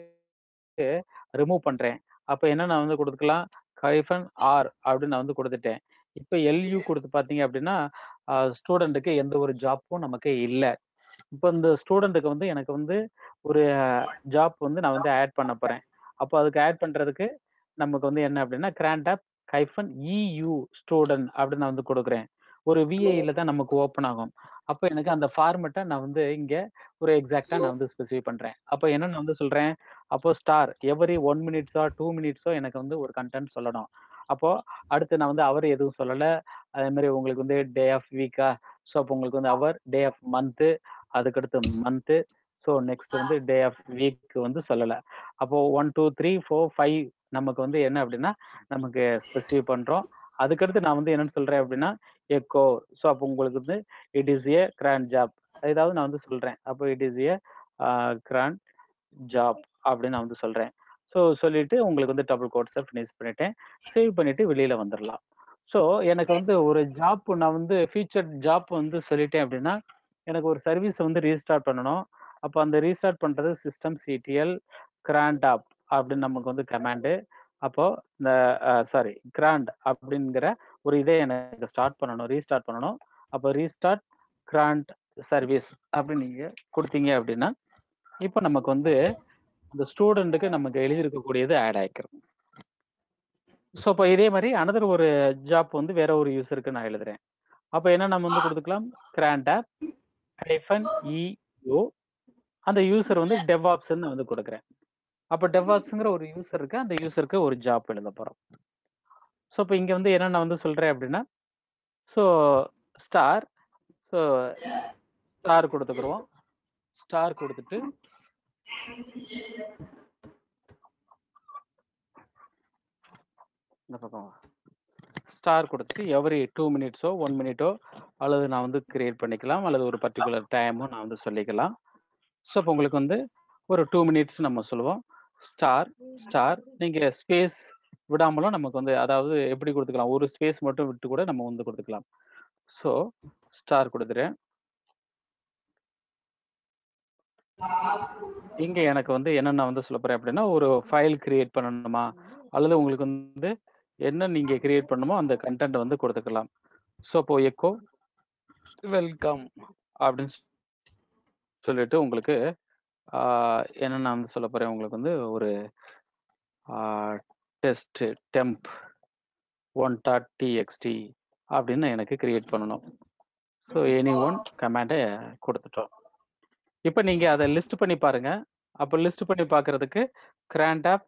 ரிமூவ் பண்றேன் அப்போ என்ன நான் வந்து கொடுத்துக்கலாம் கைஃபன் ஆர் அப்படின்னு நான் வந்து கொடுத்துட்டேன் இப்போ எல்யூ கொடுத்து பார்த்தீங்க அப்படின்னா ஸ்டூடெண்ட்டுக்கு எந்த ஒரு ஜாப்பும் நமக்கு இல்லை இப்போ இந்த ஸ்டூடெண்ட்டுக்கு வந்து எனக்கு வந்து ஒரு ஜாப் வந்து நான் வந்து ஆட் பண்ண போறேன் அப்போ அதுக்கு ஆட் பண்றதுக்கு நமக்கு வந்து என்ன அப்படின்னா crontab hyphen U student அப்படின்னு நான் வந்து கொடுக்குறேன் ஒரு விஐல தான் நமக்கு ஓப்பன் ஆகும் அப்போ எனக்கு அந்த ஃபார்மெட்டை நான் வந்து இங்க ஒரு எக்ஸாக்டா நான் வந்து ஸ்பெசிஃபை பண்றேன் அப்போ என்ன நான் வந்து சொல்றேன் அப்போ ஸ்டார் எவரி ஒன் மினிட்ஸோ டூ மினிட்ஸோ எனக்கு வந்து ஒரு கண்டென்ட் சொல்லணும் அப்போ அடுத்து நான் வந்து அவர் எதுவும் சொல்லல அதே மாதிரி உங்களுக்கு வந்து டே ஆஃப் வீக்கா ஸோ அப்போ உங்களுக்கு வந்து அவர் டே ஆஃப் மந்த்து அதுக்கடுத்து மந்த்து ஸோ நெக்ஸ்ட் வந்து டே ஆஃப் வீக் வந்து சொல்லலை அப்போ one two three four five நமக்கு வந்து என்ன அப்படின்னா நமக்கு ஸ்பெசிஃபை பண்றோம் அதுக்கடுத்து நான் வந்து என்னன்னு சொல்றேன் அப்படின்னா எக்கோ ஸோ அப்போ உங்களுக்கு வந்து it is a cron job ஏதாவது நான் வந்து சொல்றேன் அப்போ it is a cron job அப்படின்னு நான் வந்து சொல்றேன் ஸோ சொல்லிட்டு உங்களுக்கு வந்து டபுள் கோட்ஸை ஃபினிஷ் பண்ணிட்டேன் சேவ் பண்ணிட்டு வெளியில வந்துடலாம் ஸோ எனக்கு வந்து ஒரு ஜாப் நான் வந்து ஃபீச்சர் ஜாப் வந்து சொல்லிட்டேன் அப்படின்னா எனக்கு ஒரு சர்வீஸ் வந்து ரீஸ்டார்ட் பண்ணணும் அப்போ அந்த ரீஸ்டார்ட் பண்றது சிஸ்டம் சிடிஎல் கிராண்ட் ஆப் அப்படின்னு நமக்கு வந்து கமாண்டு அப்போ இந்த சாரி கிராண்ட் அப்படிங்கிற ஒரு இதை எனக்கு ஸ்டார்ட் பண்ணணும் ரீஸ்டார்ட் பண்ணணும் அப்போ ரீஸ்டார்ட் கிராண்ட் சர்வீஸ் அப்படின்னு நீங்க கொடுத்தீங்க அப்படின்னா இப்போ நமக்கு வந்து இந்த ஸ்டூடெண்ட்டுக்கு நமக்கு எழுதியிருக்கக்கூடியது ஆட் ஆயிக்கிறோம் ஸோ அப்போ இதே மாதிரி அனதர் ஒரு ஜாப் வந்து வேற ஒரு யூசருக்கு நான் எழுதுறேன் அப்போ என்ன நம்ம வந்து கொடுத்துக்கலாம் கிராண்ட் ஆப் ஹைஃபன் இஓ அந்த யூசர் வந்து டெவாப்ஸ்ன்னு வந்து கொடுக்குறேன் அப்போ டெவாப்ஸ்ங்கிற ஒரு யூசர் இருக்கு அந்த யூசருக்கு ஒரு ஜாப் எழுத போகிறோம் ஸோ இப்போ இங்கே வந்து என்ன நான் வந்து சொல்கிறேன் அப்படின்னா ஸோ ஸ்டார் ஸோ ஸ்டார் கொடுத்துக்குருவோம் ஸ்டார் கொடுத்துட்டு இந்த பக்கம் ஸ்டார் கொடுத்துட்டு எவரி டூ மினிட்ஸோ ஒன் மினிட்டோ அல்லது நான் வந்து கிரியேட் பண்ணிக்கலாம் அல்லது ஒரு பர்டிகுலர் டைமோ நான் வந்து சொல்லிக்கலாம் ஸோ இப்போ உங்களுக்கு வந்து ஒரு டூ மினிட்ஸ் நம்ம சொல்லுவோம் ஸ்டார் ஸ்டார் நீங்கள் ஸ்பேஸ் விடாமலும் நமக்கு வந்து அதாவது எப்படி கொடுத்துக்கலாம் ஒரு ஸ்பேஸ் மட்டும் விட்டு கூட நம்ம வந்து கொடுத்துக்கலாம் ஸோ ஸ்டார் கொடுத்துறேன் இங்க எனக்கு வந்து என்னென்ன வந்து சொல்ல போறேன் அப்படின்னா ஒரு ஃபைல் கிரியேட் பண்ணணுமா அல்லது உங்களுக்கு வந்து என்ன நீங்க கிரியேட் பண்ணணுமோ அந்த கண்டென்ட் வந்து கொடுத்துக்கலாம் ஸோ இப்போ எக்கோ வெல்கம் அப்படின்னு சொல்லிட்டு உங்களுக்கு என்ன நான் வந்து சொல்ல போறேன் உங்களுக்கு வந்து ஒரு test temp one dot TXT அப்படின்னு எனக்கு கிரியேட் பண்ணணும் ஸோ எனி ஒன் கமாண்டை கொடுத்துட்டோம் இப்போ நீங்க அதை லிஸ்ட் பண்ணி பாருங்க அப்போ லிஸ்ட் பண்ணி பார்க்கறதுக்கு கிராண்ட் ஆப்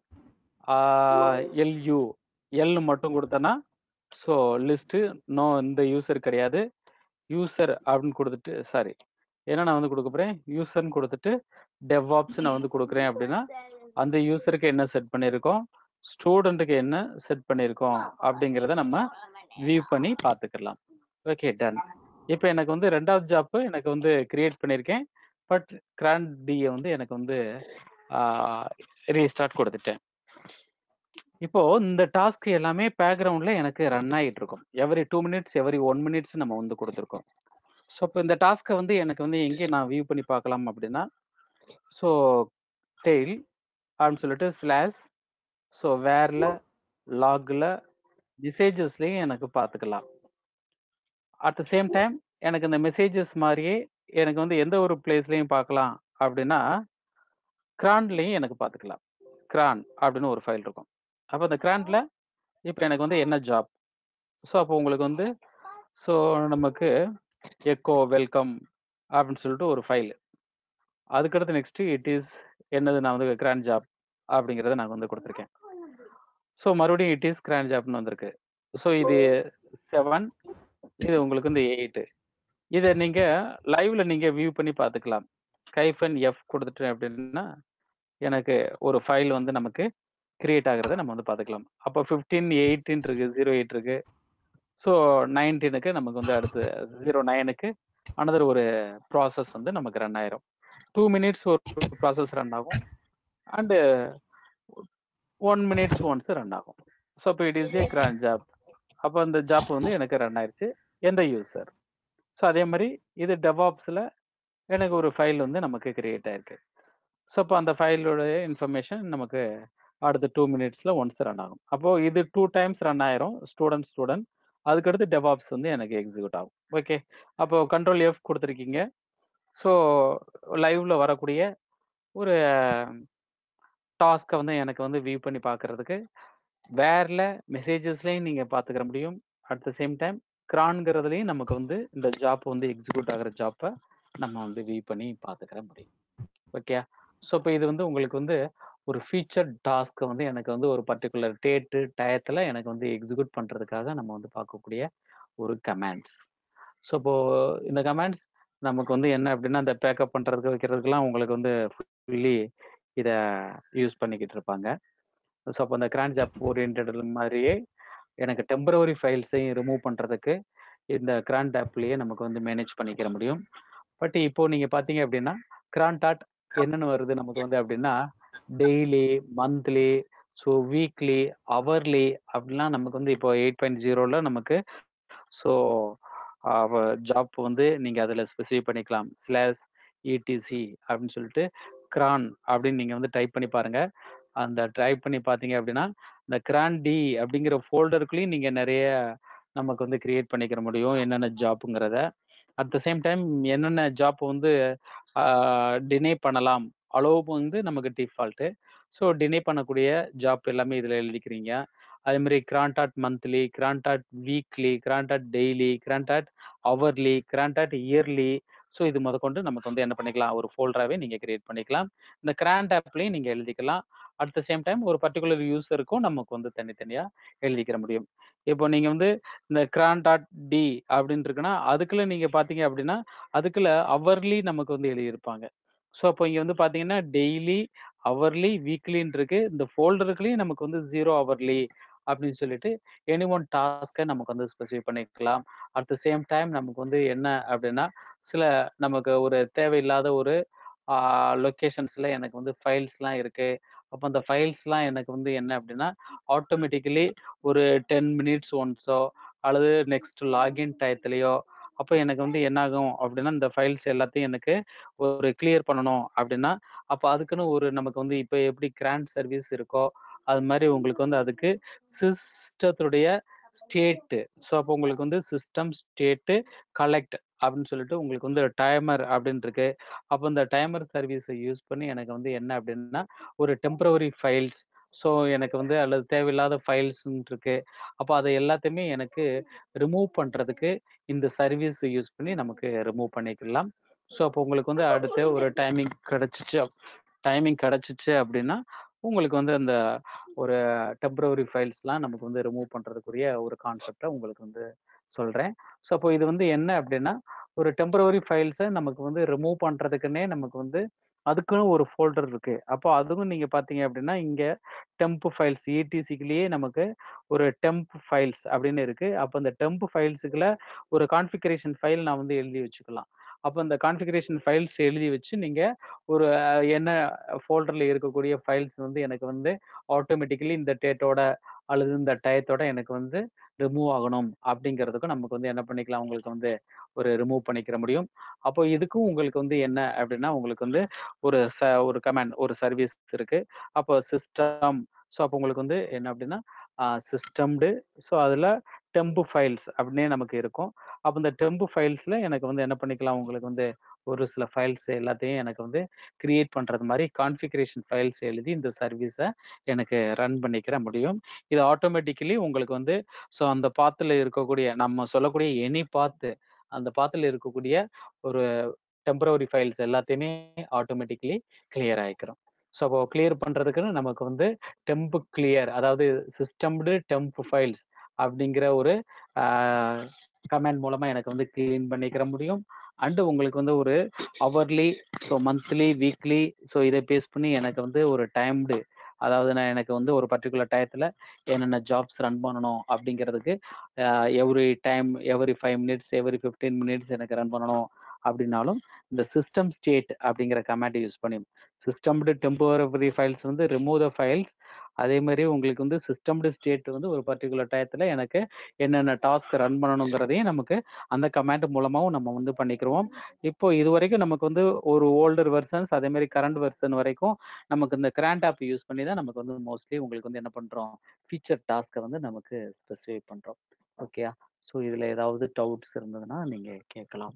எல்யூ எல் மட்டும் கொடுத்தனா ஸோ லிஸ்ட்டு நோ இந்த யூசர் கிடையாது யூசர் அப்படின்னு கொடுத்துட்டு சாரி என்ன நான் வந்து கொடுக்க போறேன் யூசர்னு கொடுத்துட்டு டெவாப்ஸ் நான் வந்து கொடுக்குறேன் அப்படின்னா அந்த யூசருக்கு என்ன செட் பண்ணியிருக்கோம் ஸ்டூடெண்ட்டுக்கு என்ன செட் பண்ணியிருக்கோம் அப்படிங்கிறத நம்ம வியூ பண்ணி பார்த்துக்கலாம் ஓகே டன் இப்போ எனக்கு வந்து ரெண்டாவது ஜாப்பு எனக்கு வந்து கிரியேட் பண்ணியிருக்கேன் பட் கிராண்ட் டியை வந்து எனக்கு வந்து ரீஸ்டார்ட் கொடுத்துட்டேன் இப்போ இந்த டாஸ்க் எல்லாமே பேக்ரவுண்ட்ல எனக்கு ரன் ஆகிட்டு இருக்கும் every two minutes every one minutes நம்ம வந்து கொடுத்துருக்கோம் ஸோ இப்போ இந்த டாஸ்க்கை வந்து எனக்கு வந்து எங்கே நான் வியூ பண்ணி பார்க்கலாம் அப்படின்னா ஸோ டெய்ல் அப்படின்னு சொல்லிட்டு ஸ்லாஷ் ஸோ வேர்ல லாக்ல மெசேஜஸ்லையும் எனக்கு பார்த்துக்கலாம் அட் த சேம் டைம் எனக்கு இந்த மெசேஜஸ் மாதிரியே எனக்கு வந்து எந்த ஒரு பிளேஸ்லையும் பார்க்கலாம் அப்படின்னா கிராண்ட்லையும் எனக்கு பார்த்துக்கலாம் கிரான் அப்படின்னு ஒரு ஃபைல் இருக்கும் அப்போ அந்த கிராண்ட்ல இப்போ எனக்கு வந்து என்ன ஜாப் ஸோ அப்போ உங்களுக்கு வந்து ஸோ நமக்கு எக்கோ வெல்கம் அப்படின்னு சொல்லிட்டு ஒரு ஃபைல் அதுக்கடுத்து நெக்ஸ்ட் இட் இஸ் என்னது நான் வந்து கிராண்ட் ஜாப் அப்படிங்கிறத நான் வந்து கொடுத்துருக்கேன் ஸோ மறுபடியும் இட் இஸ் கிராண்ட் ஜாப்னு வந்திருக்கு ஸோ இது செவன் இது உங்களுக்கு வந்து எயிட்டு இதை நீங்க லைவ்ல நீங்க வியூ பண்ணி பார்த்துக்கலாம் கைஃபன் எஃப் கொடுத்துட்டேன் அப்படின்னா எனக்கு ஒரு ஃபைல் வந்து நமக்கு கிரியேட் ஆகிறத நம்ம வந்து பார்த்துக்கலாம் அப்போ ஃபிஃப்டீன் எயிட்டின் இருக்கு ஜீரோ எயிட் இருக்கு ஸோ நைன்டீனுக்கு நமக்கு வந்து அடுத்து ஜீரோ நைனுக்கு அனதர் ஒரு ப்ராசஸ் வந்து நமக்கு ரன் ஆயிரும் டூ மினிட்ஸ் ஒரு ப்ராசஸ் ரன் ஆகும் and one minutes once run ஆகும் ஸோ இப்போ it is a cron job அப்போ அந்த ஜாப் வந்து எனக்கு ரன் ஆயிடுச்சு எந்த யூசர் ஸோ அதே மாதிரி இது டெவாப்ஸில் எனக்கு ஒரு ஃபைல் வந்து நமக்கு கிரியேட் ஆயிருக்கு ஸோ அப்போ அந்த ஃபைலோட இன்ஃபர்மேஷன் நமக்கு அடுத்த டூ மினிட்ஸில் ஒன்ஸ் ரன் ஆகும் அப்போது இது டூ டைம்ஸ் ரன் ஆயிரும் ஸ்டூடெண்ட் ஸ்டூடெண்ட் அதுக்கடுத்து டெவாப்ஸ் வந்து எனக்கு எக்ஸிக்யூட் ஆகும் ஓகே அப்போ கண்ட்ரோல் எஃப் கொடுத்துருக்கீங்க ஸோ லைவ்ல வரக்கூடிய ஒரு டாஸ்க்கை வந்து எனக்கு வந்து வியூ பண்ணி பார்க்கறதுக்கு வேர்ல மெசேஜஸ்லையும் நீங்கள் பார்த்துக்கிற முடியும் அட் த சேம் டைம் கிரான்ங்கிறதுலையும் நமக்கு வந்து இந்த ஜாப் வந்து எக்ஸிக்யூட் ஆகிற ஜாப்பை நம்ம வந்து வியூ பண்ணி பார்த்துக்கிற முடியும் ஓகே ஸோ இப்போ இது வந்து உங்களுக்கு வந்து ஒரு ஃபீச்சர் டாஸ்க்கை வந்து எனக்கு வந்து ஒரு பர்டிகுலர் டேட்டு டயத்தில் எனக்கு வந்து எக்ஸிக்யூட் பண்ணுறதுக்காக நம்ம வந்து பார்க்கக்கூடிய ஒரு கமாண்ட்ஸ் ஸோ இப்போ இந்த கமாண்ட்ஸ் நமக்கு வந்து என்ன அப்படின்னா இந்த பேக்கப் பண்ணுறதுக்கு வைக்கிறதுக்கெல்லாம் உங்களுக்கு வந்து ஃபுல்லி இதை யூஸ் பண்ணிக்கிட்டு இருப்பாங்க ஸோ அப்போ அந்த கிராண்ட் ஜாப் ஓரியன்ட் மாதிரியே எனக்கு டெம்பரவரி ஃபைல்ஸையும் ரிமூவ் பண்ணுறதுக்கு இந்த கிராண்ட் ஆப்லேயே நமக்கு வந்து மேனேஜ் பண்ணிக்கிற முடியும் பட் இப்போ நீங்கள் பார்த்தீங்க அப்படின்னா கிராண்ட் டாட் என்னென்னு வருது நமக்கு வந்து அப்படின்னா daily monthly so weekly hourly அப்படிலாம் நமக்கு வந்து இப்போ எயிட் பாயிண்ட் ஜீரோவில் நமக்கு ஸோ ஜாப் வந்து நீங்கள் அதில் ஸ்பெசிஃபை பண்ணிக்கலாம் ஸ்லாஸ் இடிசி அப்படின்னு சொல்லிட்டு கிரான் அப்படின்னு நீங்கள் வந்து டைப் பண்ணி பாருங்க அந்த டைப் பண்ணி பார்த்தீங்க அப்படின்னா இந்த கிரான் டி அப்படிங்கிற ஃபோல்டருக்குள்ளேயும் நீங்கள் நிறைய நமக்கு வந்து கிரியேட் பண்ணிக்கிற முடியும் என்னென்ன ஜாப்புங்கிறத அட் த சேம் டைம் என்னென்ன ஜாப் வந்து டினை பண்ணலாம் அளவு வந்து நமக்கு டிஃபால்ட்டு ஸோ டினை பண்ணக்கூடிய ஜாப் எல்லாமே இதில் எழுதிக்கிறீங்க அதே மாதிரி cron dot monthly cron dot weekly cron dot daily cron dot hourly cron dot yearly so இது முதற்கொண்டு நமக்கு வந்து என்ன பண்ணிக்கலாம் ஒரு ஃபோல்டராகவே நீங்கள் கிரியேட் பண்ணிக்கலாம் இந்த கிராண்ட் ஆப்லையும் நீங்கள் எழுதிக்கலாம் அட் த சேம் டைம் ஒரு பர்டிகுலர் யூஸருக்கும் நமக்கு வந்து தனித்தனியாக எழுதிக்கிற முடியும் இப்போ நீங்கள் வந்து இந்த கிராண்ட் டாட் டி அப்படின்னு இருக்குன்னா அதுக்குள்ள நீங்கள் பார்த்தீங்க அப்படின்னா அதுக்குள்ள அவர்லி நமக்கு வந்து எழுதியிருப்பாங்க ஸோ அப்போ இங்கே வந்து பார்த்தீங்கன்னா டெய்லி அவர்லி வீக்லின்னு இருக்கு இந்த ஃபோல்டருக்குள்ளேயும் நமக்கு வந்து ஜீரோ அவர்லி அப்படின்னு சொல்லிட்டு எனி ஒன் டாஸ்க்கை நமக்கு வந்து ஸ்பெசிஃபை பண்ணிக்கலாம் அட் த சேம் டைம் நமக்கு வந்து என்ன அப்படின்னா சில நமக்கு ஒரு தேவையில்லாத ஒரு லொக்கேஷன்ஸில் எனக்கு வந்து ஃபைல்ஸ்லாம் இருக்குது அப்போ அந்த ஃபைல்ஸ்லாம் எனக்கு வந்து என்ன அப்படின்னா ஆட்டோமேட்டிக்கலி ஒரு டென் மினிட்ஸ் ஒன்ஸோ அல்லது நெக்ஸ்ட் லாகின் டயத்துலையோ அப்போ எனக்கு வந்து என்னாகும் அப்படின்னா இந்த ஃபைல்ஸ் எல்லாத்தையும் எனக்கு ஒரு கிளியர் பண்ணணும் அப்படின்னா அப்போ அதுக்குன்னு ஒரு நமக்கு வந்து இப்போ எப்படி கிராண்ட் சர்வீஸ் இருக்கோ அது மாதிரி உங்களுக்கு வந்து அதுக்கு சிஸ்டத்துடைய ஸ்டேட்டு ஸோ அப்போ உங்களுக்கு வந்து சிஸ்டம் ஸ்டேட்டு கலெக்ட் அப்படின்னு சொல்லிட்டு உங்களுக்கு வந்து டைமர் அப்படின்னு இருக்கு அப்போ இந்த டைமர் சர்வீஸை யூஸ் பண்ணி எனக்கு வந்து என்ன அப்படின்னா ஒரு டெம்பரவரி ஃபைல்ஸ் ஸோ எனக்கு வந்து அல்லது தேவையில்லாத ஃபைல்ஸ் இருக்கு அப்போ அதை எல்லாத்தையுமே எனக்கு ரிமூவ் பண்ணுறதுக்கு இந்த சர்வீஸ் யூஸ் பண்ணி நமக்கு ரிமூவ் பண்ணிக்கலாம் ஸோ அப்போ உங்களுக்கு வந்து அடுத்து ஒரு டைமிங் கிடச்சிச்சு டைமிங் கிடச்சிச்சு அப்படின்னா உங்களுக்கு வந்து அந்த ஒரு டெம்பரவரி ஃபைல்ஸ்லாம் நமக்கு வந்து ரிமூவ் பண்ணுறதுக்குரிய ஒரு கான்செப்டை உங்களுக்கு வந்து சொல்கிறேன் ஸோ அப்போ இது வந்து என்ன அப்படின்னா ஒரு டெம்பரவரி ஃபைல்ஸை நமக்கு வந்து ரிமூவ் பண்ணுறதுக்குன்னே நமக்கு வந்து அதுக்குன்னு ஒரு ஃபோல்டர் இருக்கு அப்போ அதுவும் நீங்க பாத்தீங்க அப்படின்னா இங்க டெம்ப் ஃபைல்ஸ் இடிசிக்குள்ளேயே நமக்கு ஒரு டெம்ப் ஃபைல்ஸ் அப்படின்னு இருக்கு அப்போ இந்த டெம்ப் ஃபைல்ஸுக்குள்ள ஒரு கான்ஃபிகரேஷன் ஃபைல் நான் வந்து எழுதி வச்சுக்கலாம் அப்போ இந்த கான்ஃபிகரேஷன் ஃபைல்ஸ் எழுதி வச்சு நீங்க ஒரு என்ன ஃபோல்டர்ல இருக்கக்கூடிய ஃபைல்ஸ் வந்து எனக்கு வந்து ஆட்டோமேட்டிக்கலி இந்த டேட்டோட அல்லது இந்த டயத்தோட எனக்கு வந்து ரிமூவ் ஆகணும் அப்படிங்கிறதுக்கும் நமக்கு வந்து என்ன பண்ணிக்கலாம் உங்களுக்கு வந்து ஒரு ரிமூவ் பண்ணிக்கிற முடியும் அப்போ இதுக்கும் உங்களுக்கு வந்து என்ன அப்படின்னா உங்களுக்கு வந்து ஒரு ச ஒரு கமாண்ட் ஒரு சர்வீஸ் இருக்கு அப்போ சிஸ்டம் ஸோ அப்போ உங்களுக்கு வந்து என்ன அப்படின்னா சிஸ்டம்டு ஸோ அதில் டெம்பு ஃபைல்ஸ் அப்படின்னே நமக்கு இருக்கும் அப்போ இந்த டெம்பு ஃபைல்ஸில் எனக்கு வந்து என்ன பண்ணிக்கலாம் உங்களுக்கு வந்து ஒரு சில ஃபைல்ஸ் எல்லாத்தையும் எனக்கு வந்து கிரியேட் பண்ணுறது மாதிரி கான்ஃபிகரேஷன் ஃபைல்ஸ் எழுதி இந்த சர்வீஸை எனக்கு ரன் பண்ணிக்கிற முடியும் இது ஆட்டோமேட்டிக்கலி உங்களுக்கு வந்து ஸோ அந்த பாத்தில் இருக்கக்கூடிய நம்ம சொல்லக்கூடிய எனி பாத்து அந்த பாத்தில் இருக்கக்கூடிய ஒரு டெம்பரவரி ஃபைல்ஸ் எல்லாத்தையுமே ஆட்டோமேட்டிக்கலி கிளியர் ஆகிக்கிறோம் ஸோ அப்போ கிளியர் பண்ணுறதுக்குன்னு நமக்கு வந்து டெம்ப் கிளியர் அதாவது சிஸ்டம்டு டெம்ப் ஃபைல்ஸ் அப்படிங்கிற ஒரு கமெண்ட் மூலமாக எனக்கு வந்து கிளீன் பண்ணிக்கிற முடியும் அண்டு உங்களுக்கு வந்து ஒரு hourly so monthly weekly so இதை பேஸ் பண்ணி எனக்கு வந்து ஒரு டைம்டு அதாவது நான் எனக்கு வந்து ஒரு பர்டிகுலர் டயத்தில் என்னென்ன ஜாப்ஸ் ரன் பண்ணணும் அப்படிங்கிறதுக்கு every time every five minutes every fifteen minutes எனக்கு ரன் பண்ணணும் அப்படின்னாலும் இந்த சிஸ்டம் ஸ்டேட் அப்படிங்கிற கமாண்ட் யூஸ் பண்ணி சிஸ்டம்டு டெம்பரரி ஃபைல்ஸ் வந்து ரிமூவ் த ஃபைல்ஸ் அதே மாதிரி உங்களுக்கு வந்து சிஸ்டம்டு ஸ்டேட் வந்து ஒரு பர்டிகுலர் டயத்தில் எனக்கு என்னென்ன டாஸ்க் ரன் பண்ணணுங்கிறதையும் நமக்கு அந்த கமாண்ட் மூலமாகவும் நம்ம வந்து பண்ணிக்கிறோம் இப்போ இது வரைக்கும் நமக்கு வந்து ஒரு ஓல்டர் வெர்சன்ஸ் அதே மாதிரி கரண்ட் வெர்சன் வரைக்கும் நமக்கு இந்த கிராண்ட் ஆப் யூஸ் பண்ணி தான் நமக்கு வந்து மோஸ்ட்லி உங்களுக்கு வந்து என்ன பண்ணுறோம் ஃபீச்சர் டாஸ்க்கை வந்து நமக்கு ஸ்பெசிஃபை பண்ணுறோம் ஓகே ஸோ இதில் ஏதாவது டவுட்ஸ் இருந்ததுன்னா நீங்கள் கேட்கலாம்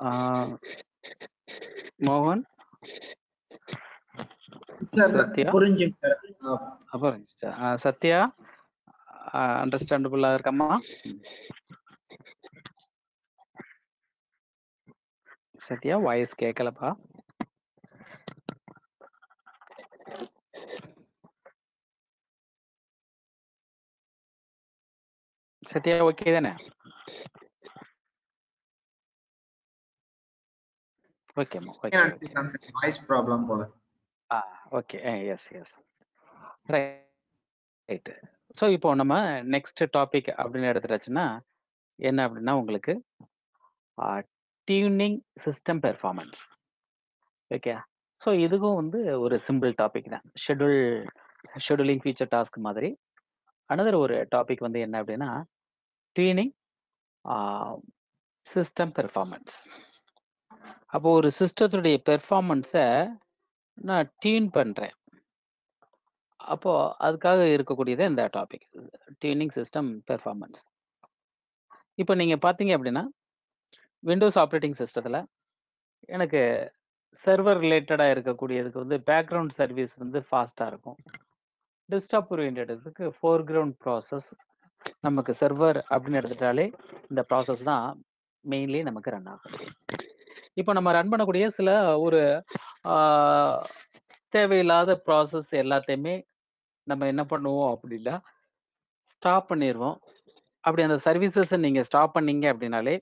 ஆஹ் மோகன் சார் சத்யா புரிஞ்சுங்க சார் ஆஹ் அப்புறம் ஆஹ் சத்யா அண்டர்ஸ்டாண்டபுளா இருக்கம்மா சத்யா வாய்ஸ் கேட்கலப்பா சத்யா ஓகே தானே ஓகேம்மா ஓகே ஓகே வாய்ஸ் ப்ராப்ளம் போல ஆ okay yes yes right so இப்போ நம்ம நெக்ஸ்ட் டாபிக் அப்படின்னு எடுத்துட்டாச்சுன்னா என்ன அப்படின்னா உங்களுக்கு tuning system performance okay so இதுக்கும் வந்து ஒரு சிம்பிள் டாபிக் தான் ஷெட்யூல் ஷெட்யூலிங் ஃபீச்சர் டாஸ்க் மாதிரி அனதர் ஒரு டாபிக் வந்து என்ன அப்படின்னா டியூனிங் சிஸ்டம் பெர்ஃபார்மன்ஸ் அப்போ ஒரு சிஸ்டத்துடைய பெர்ஃபார்மன்ஸை நான் டியூன் பண்ணுறேன் அப்போ அதுக்காக இருக்கக்கூடியது இந்த டாபிக் டியூனிங் சிஸ்டம் பெர்ஃபார்மன்ஸ் இப்போ நீங்கள் பார்த்தீங்க அப்படின்னா விண்டோஸ் ஆப்ரேட்டிங் சிஸ்டத்தில் எனக்கு சர்வர் ரிலேட்டடாக இருக்கக்கூடியதுக்கு வந்து பேக்ரவுண்ட் சர்வீஸ் வந்து ஃபாஸ்ட்டாக இருக்கும் டெஸ்க்டாப் ஓரியன்டுக்கு ஃபோர் கிரவுண்ட் ப்ராசஸ் நமக்கு சர்வர் அப்படின்னு எடுத்துட்டாலே இந்த ப்ராசஸ் தான் மெயின்லி நமக்கு ரன் ஆகும் இப்போ நம்ம ரன் பண்ணக்கூடிய சில ஒரு ஆஹ், தேவையில்லாத ப்ராசஸ் எல்லாத்தையுமே நம்ம என்ன பண்ணுவோம் அப்படின்னா ஸ்டாப் பண்ணிடுவோம் அப்படி அந்த சர்வீசஸை நீங்கள் ஸ்டாப் பண்ணீங்க அப்படின்னாலே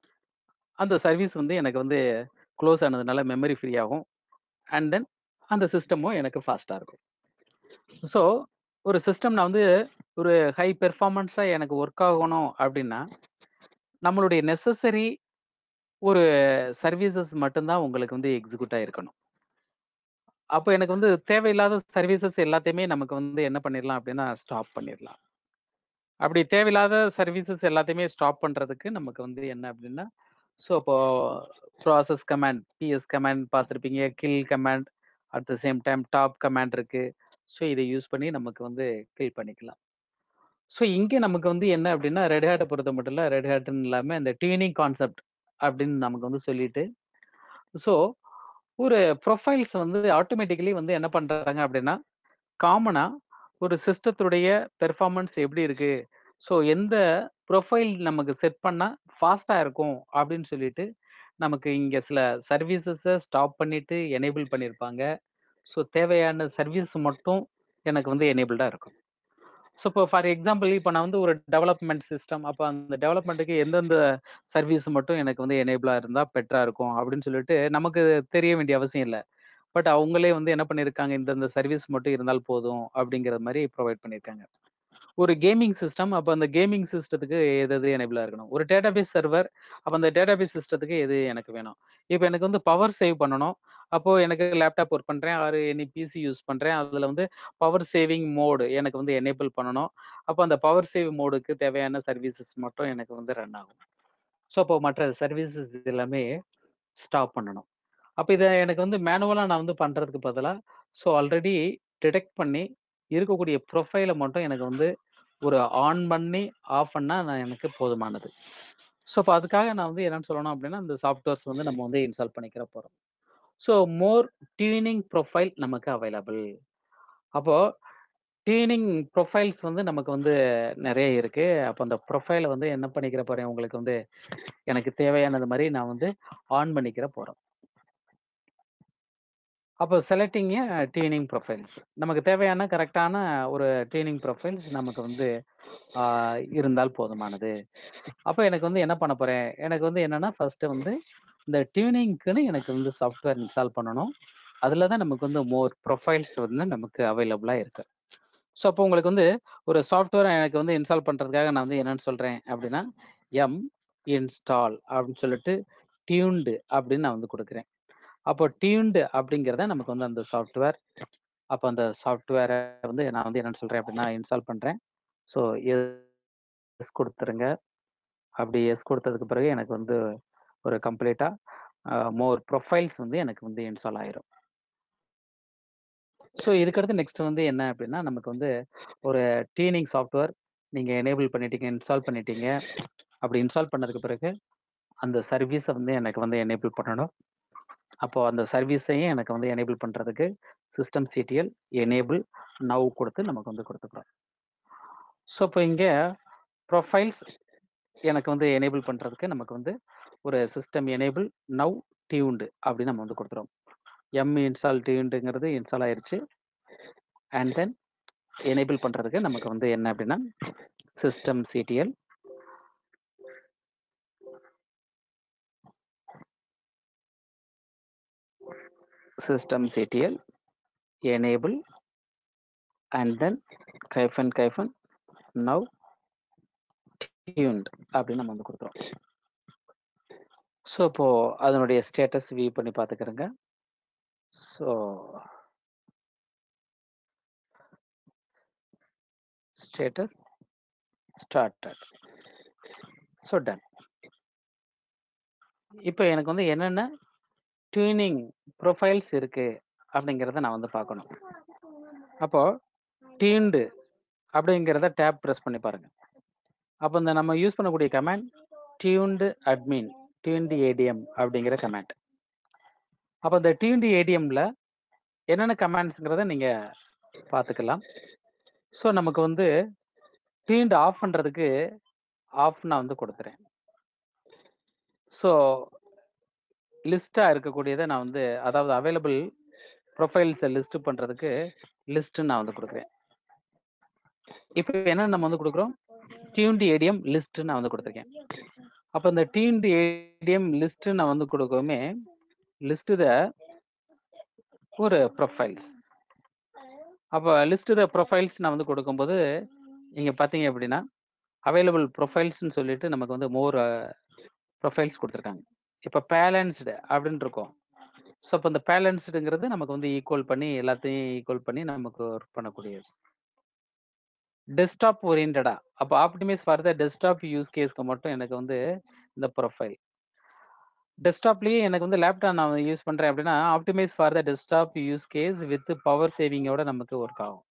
அந்த சர்வீஸ் வந்து எனக்கு வந்து க்ளோஸ் ஆனதுனால மெமரி ஃப்ரீ ஆகும் அண்ட் தென் அந்த சிஸ்டமும் எனக்கு ஃபாஸ்ட்டாக இருக்கும் ஸோ ஒரு சிஸ்டம் நான் வந்து ஒரு ஹை பெர்ஃபார்மன்ஸாக எனக்கு ஒர்க் ஆகணும் அப்படின்னா நம்மளுடைய நெசசரி ஒரு சர்வீசஸ் மட்டும்தான் உங்களுக்கு வந்து எக்ஸிக்யூட் ஆகிருக்கணும் அப்போ எனக்கு வந்து தேவையில்லாத சர்வீசஸ் எல்லாத்தையுமே நமக்கு வந்து என்ன பண்ணிடலாம் அப்படின்னா ஸ்டாப் பண்ணிடலாம் அப்படி தேவையில்லாத சர்வீசஸ் எல்லாத்தையுமே ஸ்டாப் பண்ணுறதுக்கு நமக்கு வந்து என்ன அப்படின்னா ஸோ இப்போ ப்ராசஸ் கமாண்ட் பிஎஸ் கமாண்ட் பார்த்துருப்பீங்க kill command at the same time top command இருக்கு ஸோ இதை யூஸ் பண்ணி நமக்கு வந்து கில் பண்ணிக்கலாம் ஸோ இங்கே நமக்கு வந்து என்ன அப்படின்னா ரெட் ஹேட்டை பொறுத்த மட்டும் இல்லை ரெட் ஹேட்னு இல்லாமல் இந்த டியூனிங் கான்செப்ட் அப்படின்னு நமக்கு வந்து சொல்லிட்டு ஸோ ஒரு ப்ரொஃபைல்ஸ் வந்து ஆட்டோமேட்டிக்கலி வந்து என்ன பண்ணுறாங்க அப்படின்னா காமனாக ஒரு சிஸ்டத்துடைய பெர்ஃபார்மன்ஸ் எப்படி இருக்கு ஸோ எந்த ப்ரொஃபைல் நமக்கு செட் பண்ணால் ஃபாஸ்ட்டாக இருக்கும் அப்படின்னு சொல்லிட்டு நமக்கு இங்கே சில சர்வீசஸை ஸ்டாப் பண்ணிட்டு எனேபிள் பண்ணியிருப்பாங்க ஸோ தேவையான சர்வீஸ் மட்டும் எனக்கு வந்து எனேபிள்டாக இருக்கும் ஸோ இப்போ ஃபார் எக்ஸாம்பிள் இப்போ நான் வந்து ஒரு டெவலப்மெண்ட் சிஸ்டம் அப்போ அந்த டெவலப்மெண்ட்டுக்கு எந்தெந்த சர்வீஸ் மட்டும் எனக்கு வந்து எனேபிளாக இருந்தால் பெட்டராக இருக்கும் அப்படின்னு சொல்லிட்டு நமக்கு தெரிய வேண்டிய அவசியம் இல்லை பட் அவங்களே வந்து என்ன பண்ணியிருக்காங்க இந்தந்த சர்வீஸ் மட்டும் இருந்தால் போதும் அப்படிங்கிற மாதிரி ப்ரொவைட் பண்ணியிருக்காங்க ஒரு கேமிங் சிஸ்டம் அப்போ அந்த கேமிங் சிஸ்டத்துக்கு எது எது எனேபிளாக இருக்கணும் ஒரு டேட்டாபேஸ் சர்வர் அப்போ அந்த டேட்டாபேஸ் சிஸ்டத்துக்கு எது எனக்கு வேணும் இப்போ எனக்கு வந்து பவர் சேவ் பண்ணணும் அப்போ எனக்கு லேப்டாப் ஒர்க் பண்ணுறேன் ஆறு எனி பிசி யூஸ் பண்ணுறேன் அதில் வந்து பவர் சேவிங் மோடு எனக்கு வந்து எனேபிள் பண்ணணும் அப்போ அந்த பவர் சேவ் மோடுக்கு தேவையான சர்வீசஸ் மட்டும் எனக்கு வந்து ரன் ஆகும் ஸோ அப்போ மற்ற சர்வீசஸ் எல்லாமே ஸ்டாப் பண்ணணும் அப்போ இதை எனக்கு வந்து மேனுவலாக நான் வந்து பண்ணுறதுக்கு பதிலாக ஸோ ஆல்ரெடி டிடெக்ட் பண்ணி இருக்கக்கூடிய ப்ரொஃபைலை மட்டும் எனக்கு வந்து ஒரு ஆன் பண்ணி ஆஃப் பண்ணால் நான் எனக்கு போதுமானது ஸோ அப்போ அதுக்காக நான் வந்து என்னன்னு சொல்லணும் அப்படின்னா இந்த சாஃப்ட்வேர்ஸ் வந்து நம்ம வந்து இன்ஸ்டால் பண்ணிக்கிற போகிறோம் ஸோ மோர் டியூனிங் ப்ரொஃபைல் நமக்கு அவைலபிள் அப்போ டியூனிங் ப்ரொஃபைல்ஸ் வந்து நமக்கு வந்து நிறைய இருக்கு அப்போ அந்த ப்ரொஃபைலை வந்து என்ன பண்ணிக்கிற போறேன் உங்களுக்கு வந்து எனக்கு தேவையானது மாதிரி நான் வந்து ஆன் பண்ணிக்கிற போறோம் அப்போ செலக்டிங் டியூனிங் ப்ரொஃபைல்ஸ் நமக்கு தேவையான கரெக்டான ஒரு டியூனிங் ப்ரொஃபைல்ஸ் நமக்கு வந்து ஆஹ், இருந்தால் போதுமானது அப்போ எனக்கு வந்து என்ன பண்ண போறேன் எனக்கு வந்து என்னன்னா ஃபர்ஸ்ட் வந்து இந்த டியூனிங்க்குன்னு எனக்கு வந்து சாஃப்ட்வேர் இன்ஸ்டால் பண்ணணும் அதில் தான் நமக்கு வந்து மோர் ப்ரொஃபைல்ஸ் வந்து நமக்கு அவைலபிளாக இருக்கு ஸோ அப்போ உங்களுக்கு வந்து ஒரு சாஃப்ட்வேர் எனக்கு வந்து இன்ஸ்டால் பண்ணுறதுக்காக நான் வந்து என்னன்னு சொல்கிறேன் அப்படின்னா எம் இன்ஸ்டால் அப்படின்னு சொல்லிட்டு டியூன்டு அப்படின்னு நான் வந்து கொடுக்குறேன் அப்போ டியூன்டு அப்படிங்கிறத நமக்கு வந்து அந்த சாஃப்ட்வேர் அப்போ அந்த சாஃப்ட்வேரை வந்து நான் வந்து என்னன்னு சொல்கிறேன் அப்படின்னா இன்ஸ்டால் பண்ணுறேன் ஸோ எஸ் கொடுத்துருங்க அப்படி எஸ் கொடுத்ததுக்கு பிறகு எனக்கு வந்து ஒரு கம்ப்ளீட்டாக மோர் ப்ரொஃபைல்ஸ் வந்து எனக்கு வந்து இன்ஸ்டால் ஆயிரும் ஸோ இதுக்கடுத்து நெக்ஸ்ட் வந்து என்ன அப்படின்னா நமக்கு வந்து ஒரு டியூனிங் சாஃப்ட்வேர் நீங்கள் எனேபிள் பண்ணிட்டீங்க இன்ஸ்டால் பண்ணிட்டீங்க அப்படி இன்ஸ்டால் பண்ணதுக்கு பிறகு அந்த சர்வீஸை வந்து எனக்கு வந்து எனேபிள் பண்ணணும் அப்போ அந்த சர்வீஸையும் எனக்கு வந்து எனேபிள் பண்ணுறதுக்கு சிஸ்டம் சிடிஎல் எனேபிள் நவ் கொடுத்து நமக்கு வந்து கொடுத்துக்கிறோம் ஸோ இப்போ இங்கே ப்ரொஃபைல்ஸ் எனக்கு வந்து எனேபிள் பண்ணுறதுக்கு நமக்கு வந்து ஒரு சிஸ்டம் எனேபிள் நவ் டியூண்டு அப்படின்னு நம்ம வந்து கொடுத்துறோம் எம் இன்ஸ்டால் டியூண்டுங்கிறது இன்ஸ்டால் ஆயிருச்சு அண்ட் தென் எனேபிள் பண்ணுறதுக்கு நமக்கு வந்து என்ன அப்படின்னா system CTL system ctl enable and then hyphen hyphen now tuned அப்படின்னு நம்ம வந்து கொடுக்குறோம் ஸோ இப்போ அதனுடைய ஸ்டேட்டஸ் வியூ பண்ணி பார்த்துக்கிறேங்க so status started so done இப்போ எனக்கு வந்து என்னென்ன டியூனிங் ப்ரொஃபைல்ஸ் இருக்கு அப்படிங்கிறத நான் வந்து பார்க்கணும் அப்போ டியூன்டு அப்படிங்கிறத டேப் ப்ரெஸ் பண்ணி பாருங்க அப்போ இந்த நம்ம யூஸ் பண்ணக்கூடிய command tuned admin tuned ADM அப்படிங்கிற கமாண்ட் அப்போ இந்த டியூன்டு ஏடிஎம்ல என்னென்ன கமாண்ட்ஸுங்கிறத நீங்க பார்த்துக்கலாம் ஸோ நமக்கு வந்து டியூன்டு ஆஃப் பண்றதுக்கு ஆஃப் நான் வந்து கொடுத்துறேன் ஸோ லிஸ்டா இருக்கக்கூடியதை நான் வந்து அதாவது அவைலபிள் ப்ரொஃபைல்ஸை லிஸ்ட் பண்றதுக்கு லிஸ்ட் நான் வந்து கொடுக்குறேன் இப்போ என்ன நம்ம வந்து கொடுக்குறோம் டியூன்டி ஏடிஎம் லிஸ்ட் நான் வந்து கொடுத்துருக்கேன் அப்போ இந்த டியூன்டி ஏடிஎம் லிஸ்ட் நான் வந்து கொடுக்கவுமே லிஸ்ட் த ஒரு ப்ரொஃபைல்ஸ் அப்போ லிஸ்ட் த ப்ரொஃபைல்ஸ் நான் வந்து கொடுக்கும்போது இங்க பார்த்தீங்க அப்படின்னா அவைலபிள் ப்ரொஃபைல்ஸ்னு சொல்லிட்டு நமக்கு வந்து மோர் ப்ரொஃபைல்ஸ் கொடுத்துருக்காங்க இப்போ பேலன்ஸ்டு அப்படின்னு இருக்கும் ஸோ அப்போ இந்த பேலன்ஸ்டுங்கிறது நமக்கு வந்து ஈக்குவல் பண்ணி எல்லாத்தையும் ஈக்குவல் பண்ணி நமக்கு ஒர்க் பண்ணக்கூடியது டெஸ்க்டாப் ஓரியன்டா அப்போ optimize for the desktop use கேஸ்க்கு மட்டும் எனக்கு வந்து இந்த ப்ரொஃபைல் டெஸ்க்டாப்லயே எனக்கு வந்து லேப்டாப் நான் யூஸ் பண்றேன் அப்படின்னா optimize for the desktop use case with power சேவிங்கோட நமக்கு ஒர்க் ஆகும்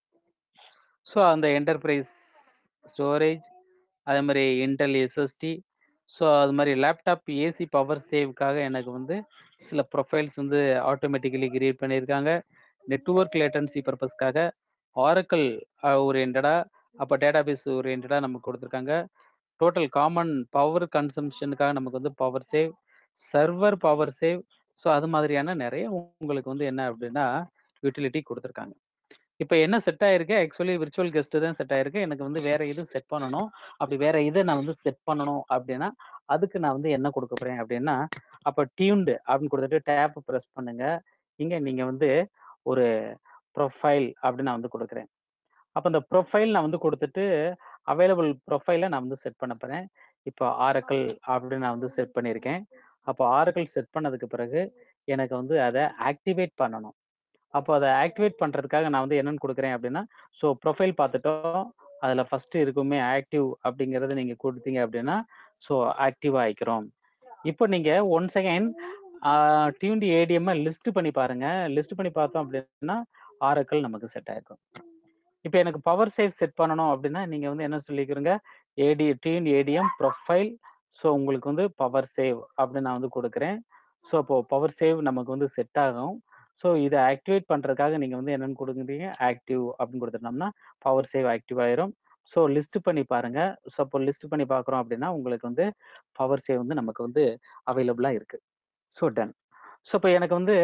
ஸோ அந்த என்டர்பிரைஸ் ஸ்டோரேஜ் அதே மாதிரி இன்டெல் எஸ்எஸ்டி ஸோ அது மாதிரி லேப்டாப் ஏசி பவர் சேவ்க்காக எனக்கு வந்து சில ப்ரொஃபைல்ஸ் வந்து ஆட்டோமேட்டிக்கலி கிரியேட் பண்ணியிருக்காங்க நெட்ஒர்க் லேட்டன்சி பர்பஸ்க்காக ஆரக்கல் ஓரியன்டா அப்போ டேட்டாபேஸ் ஓரியன்டா நமக்கு கொடுத்துருக்காங்க டோட்டல் காமன் பவர் கன்சம்ஷனுக்காக நமக்கு வந்து power save server power save so அது மாதிரியான நிறைய உங்களுக்கு வந்து என்ன அப்படின்னா யூட்டிலிட்டி கொடுத்துருக்காங்க இப்போ என்ன செட் ஆயிருக்கு ஆக்சுவலி விர்ச்சுவல் கெஸ்ட் தான் செட் ஆயிருக்கு எனக்கு வந்து வேற இது செட் பண்ணணும் அப்படி வேற இதை நான் வந்து செட் பண்ணணும் அப்படின்னா அதுக்கு நான் வந்து என்ன கொடுக்க போறேன் அப்படின்னா அப்போ டியூன்டு அப்படின்னு கொடுத்துட்டு டேப் ப்ரெஸ் பண்ணுங்க இங்க நீங்க வந்து ஒரு ப்ரொஃபைல் அப்படின்னு நான் வந்து கொடுக்குறேன் அப்போ இந்த ப்ரொஃபைல் நான் வந்து கொடுத்துட்டு அவைலபிள் ப்ரொஃபைலை நான் வந்து செட் பண்ண போறேன் இப்போ ஆரக்கல் அப்படின்னு நான் வந்து செட் பண்ணியிருக்கேன் அப்போ ஆரக்கல் செட் பண்ணதுக்கு பிறகு எனக்கு வந்து அதை ஆக்டிவேட் பண்ணணும் அப்போ அதை ஆக்டிவேட் பண்றதுக்காக நான் வந்து என்னன்னு கொடுக்குறேன் அப்படின்னா ஸோ ப்ரொஃபைல் பார்த்துட்டோம் அதில் ஃபர்ஸ்ட் இருக்குமே ஆக்டிவ் அப்படிங்கிறத நீங்கள் கொடுத்தீங்க அப்படின்னா ஸோ ஆக்டிவ் ஆயிக்கிறோம் இப்போ நீங்கள் one second tuned ADM list பண்ணி பாருங்க லிஸ்ட் பண்ணி பார்த்தோம் அப்படின்னா ஆரக்கல் நமக்கு செட் ஆயிருக்கும் இப்போ எனக்கு பவர் சேவ் செட் பண்ணணும் அப்படின்னா நீங்க வந்து என்ன சொல்லிக்கிறீங்க ஏடி டியூன் ஏடிஎம் ப்ரொஃபைல் ஸோ உங்களுக்கு வந்து பவர் சேவ் அப்படின்னு நான் வந்து கொடுக்குறேன் ஸோ இப்போ பவர் சேவ் நமக்கு வந்து செட் ஆகும் ஸோ இதை ஆக்டிவேட் பண்றதுக்காக நீங்க வந்து என்னன்னு கொடுக்குறீங்க ஆக்டிவ் அப்படின்னு கொடுத்துட்டோம்னா பவர் சேவ் ஆக்டிவ் ஆயிரும் ஸோ லிஸ்ட் பண்ணி பாருங்க ஸோ இப்போ லிஸ்ட் பண்ணி பார்க்குறோம் அப்படின்னா உங்களுக்கு வந்து பவர் சேவ் வந்து நமக்கு வந்து அவைலபிளாக இருக்கு ஸோ டன் ஸோ இப்போ எனக்கு வந்து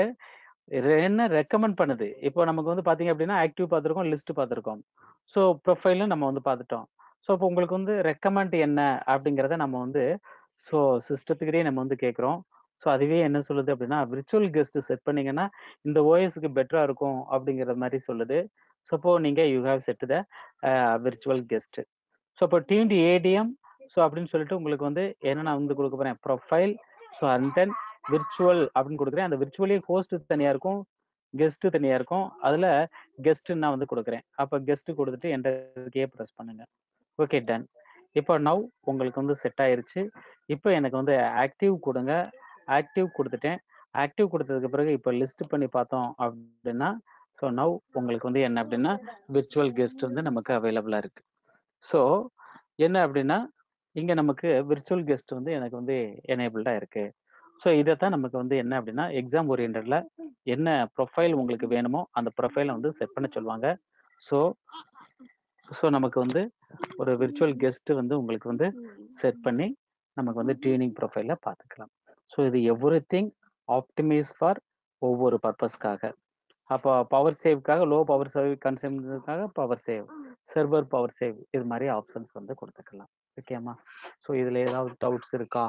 ரெ- என்ன ரெக்கமெண்ட் பண்ணுது இப்போ நமக்கு வந்து பாத்தீங்க அப்படின்னா ஆக்டிவ் பார்த்துருக்கோம் லிஸ்ட் பார்த்துருக்கோம் ஸோ ப்ரொஃபைலும் நம்ம வந்து பார்த்துட்டோம் ஸோ இப்போ உங்களுக்கு வந்து ரெக்கமெண்ட் என்ன அப்படிங்கிறத நம்ம வந்து ஸோ சிஸ்டத்துக்கிட்டே நம்ம வந்து கேட்குறோம் ஸோ அதுவே என்ன சொல்லுது அப்படின்னா விர்ச்சுவல் கெஸ்ட் செட் பண்ணீங்கன்னா இந்த ஓஎஸ்க்கு பெட்டரா இருக்கும் அப்படிங்கிற மாதிரி சொல்லுது ஸோ இப்போ நீங்க you have set the virtual guest so இப்போ டியூன்டி ஏடிஎம் ஸோ அப்படின்னு சொல்லிட்டு உங்களுக்கு வந்து என்ன நான் வந்து கொடுக்க போறேன் profile so and then virtual அப்படின்னு கொடுக்குறேன் அந்த விர்ச்சுவலே ஹோஸ்ட் தனியா இருக்கும் கெஸ்ட் தனியா இருக்கும் அதுல கெஸ்ட் நான் வந்து கொடுக்குறேன் அப்ப கெஸ்ட் கொடுத்துட்டு என்டர்கே ப்ரெஸ் பண்ணுங்க ஓகே டன் இப்போ நவ் உங்களுக்கு வந்து செட் ஆயிருச்சு இப்போ எனக்கு வந்து ஆக்டிவ் கொடுங்க ஆக்டிவ் கொடுத்துட்டேன் ஆக்டிவ் கொடுத்ததுக்கு பிறகு இப்போ லிஸ்ட் பண்ணி பார்த்தோம் அப்படின்னா ஸோ நவ் உங்களுக்கு வந்து என்ன அப்படின்னா விர்ச்சுவல் கெஸ்ட் வந்து நமக்கு அவைலபிளா இருக்கு ஸோ என்ன அப்படின்னா இங்க நமக்கு விர்ச்சுவல் கெஸ்ட் வந்து எனக்கு வந்து எனேபிள்டா இருக்கு ஸோ இதைத்தான் நமக்கு வந்து என்ன அப்படின்னா எக்ஸாம் ஓரியன்டில் என்ன ப்ரொஃபைல் உங்களுக்கு வேணுமோ அந்த ப்ரொஃபைலை வந்து செட் பண்ண சொல்லுவாங்க ஸோ ஸோ நமக்கு வந்து ஒரு விர்ச்சுவல் கெஸ்ட் வந்து உங்களுக்கு வந்து செட் பண்ணி நமக்கு வந்து டியூனிங் ப்ரொஃபைல பார்த்துக்கலாம் ஸோ இது எவ்ரி திங் ஆப்டிமைஸ் ஃபார் ஒவ்வொரு பர்பஸ்க்காக அப்போ பவர் சேவ்க்காக லோ பவர் சேவ் கன்சம்ஷனுக்காக power save server power save இது மாதிரி ஆப்ஷன்ஸ் வந்து கொடுத்துக்கலாம் ஓகேம்மா ஸோ இதில் ஏதாவது டவுட்ஸ் இருக்கா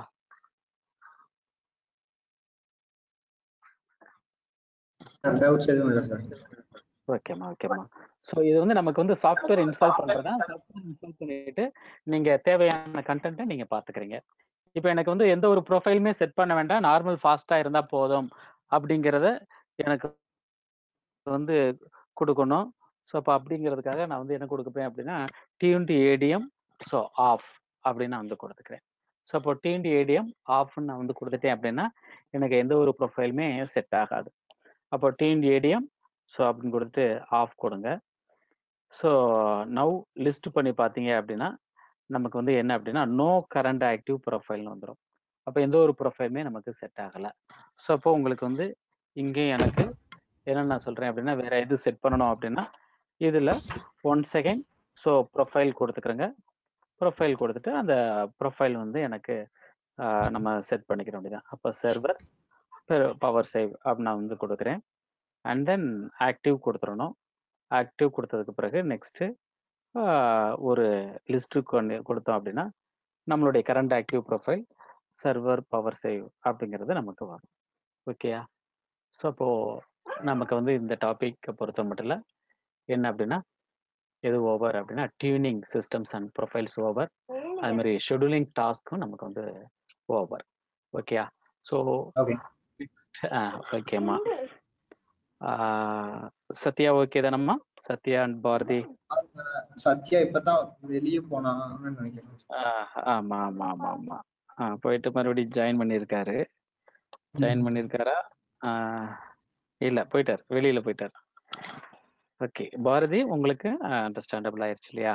டவுட்ஸ் எதுவும் இல்லை சார் ஓகேம்மா ஓகேம்மா ஸோ இது வந்து நமக்கு வந்து சாஃப்ட்வேர் இன்ஸ்டால் பண்ணுறதா சாஃப்ட்வேர் இன்ஸ்டால் பண்ணிட்டு நீங்கள் தேவையான கண்டென்ட்டை நீங்கள் பார்த்துக்கிறீங்க இப்போ எனக்கு வந்து எந்த ஒரு ப்ரொஃபைலுமே செட் பண்ண வேண்டாம் நார்மல் ஃபாஸ்ட்டாக இருந்தால் போதும் அப்படிங்கிறத எனக்கு வந்து கொடுக்கணும் ஸோ அப்போ அப்படிங்கிறதுக்காக நான் வந்து என்ன கொடுக்குறேன் அப்படின்னா டியூன்டி ஏடிஎம் ஸோ ஆஃப் அப்படின்னு நான் வந்து கொடுத்துக்கிறேன் ஸோ அப்போ டிஎன்டி ஏடிஎம் ஆஃப்னு நான் வந்து கொடுத்துட்டேன் அப்படின்னா எனக்கு எந்த ஒரு ப்ரொஃபைலுமே செட் ஆகாது அப்போ டிஎன்டி ஏடிஎம் ஸோ அப்படின்னு கொடுத்துட்டு ஆஃப் கொடுங்க ஸோ நவ் லிஸ்ட் பண்ணி பார்த்தீங்க அப்படின்னா நமக்கு வந்து என்ன அப்படின்னா நோ கரண்ட் ஆக்டிவ் ப்ரொஃபைல்னு வந்துடும் அப்போ எந்த ஒரு ப்ரொஃபைலுமே நமக்கு செட் ஆகலை ஸோ அப்போ உங்களுக்கு வந்து இங்கே எனக்கு என்ன நான் சொல்கிறேன் அப்படின்னா வேற எது செட் பண்ணணும் அப்படின்னா இதில் ஒன் செகண்ட் ஸோ ப்ரொஃபைல் கொடுத்துக்கிறேங்க ப்ரொஃபைல் கொடுத்துட்டு அந்த ப்ரொஃபைல் வந்து எனக்கு ஆஹ், நம்ம செட் பண்ணிக்கிற வேண்டியதான் அப்போ சர்வர் பவர் சேவ் அப்படி நான் வந்து கொடுக்குறேன் அண்ட் தென் ஆக்டிவ் கொடுத்துடணும் ஆக்டிவ் கொடுத்ததுக்கு பிறகு நெக்ஸ்ட்டு ஒரு லிஸ்ட்டு கொண்டு கொடுத்தோம் அப்படின்னா நம்மளுடைய current active profile server power save அப்படிங்கிறது நமக்கு வரும் ஓகேயா ஸோ அப்போது நமக்கு வந்து இந்த டாபிக் பொறுத்த மட்டும் இல்லை என்ன அப்படின்னா எது ஓவர் அப்படின்னா tuning systems and profiles over அது மாதிரி ஷெடியூலிங் டாஸ்க்கும் நமக்கு வந்து ஓவர் ஓகேயா ஸோ ஓகே ஓகேம்மா சத்யா ஓகே தானம்மா சத்யா அண்ட் பாரதி சத்யா இப்பதான் வெளியே போனான்னு நினைக்கிறேன் ஆஹ் ஆமா ஆமா ஆமா ஆமா ஆ போயிட்டு மறுபடியும் ஜாயின் பண்ணியிருக்காரு ஜாயின் பண்ணியிருக்காரா ஆஹ் இல்ல போயிட்டார் வெளியில போயிட்டார் ஓகே பாரதி உங்களுக்கு அண்டர்ஸ்டாண்டபிள் ஆயிருச்சு இல்லையா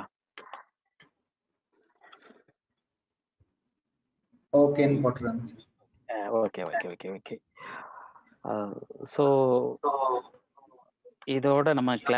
ஓகேன்னு போட்டுருங்க okay okay okay okay so இதோட நம்ம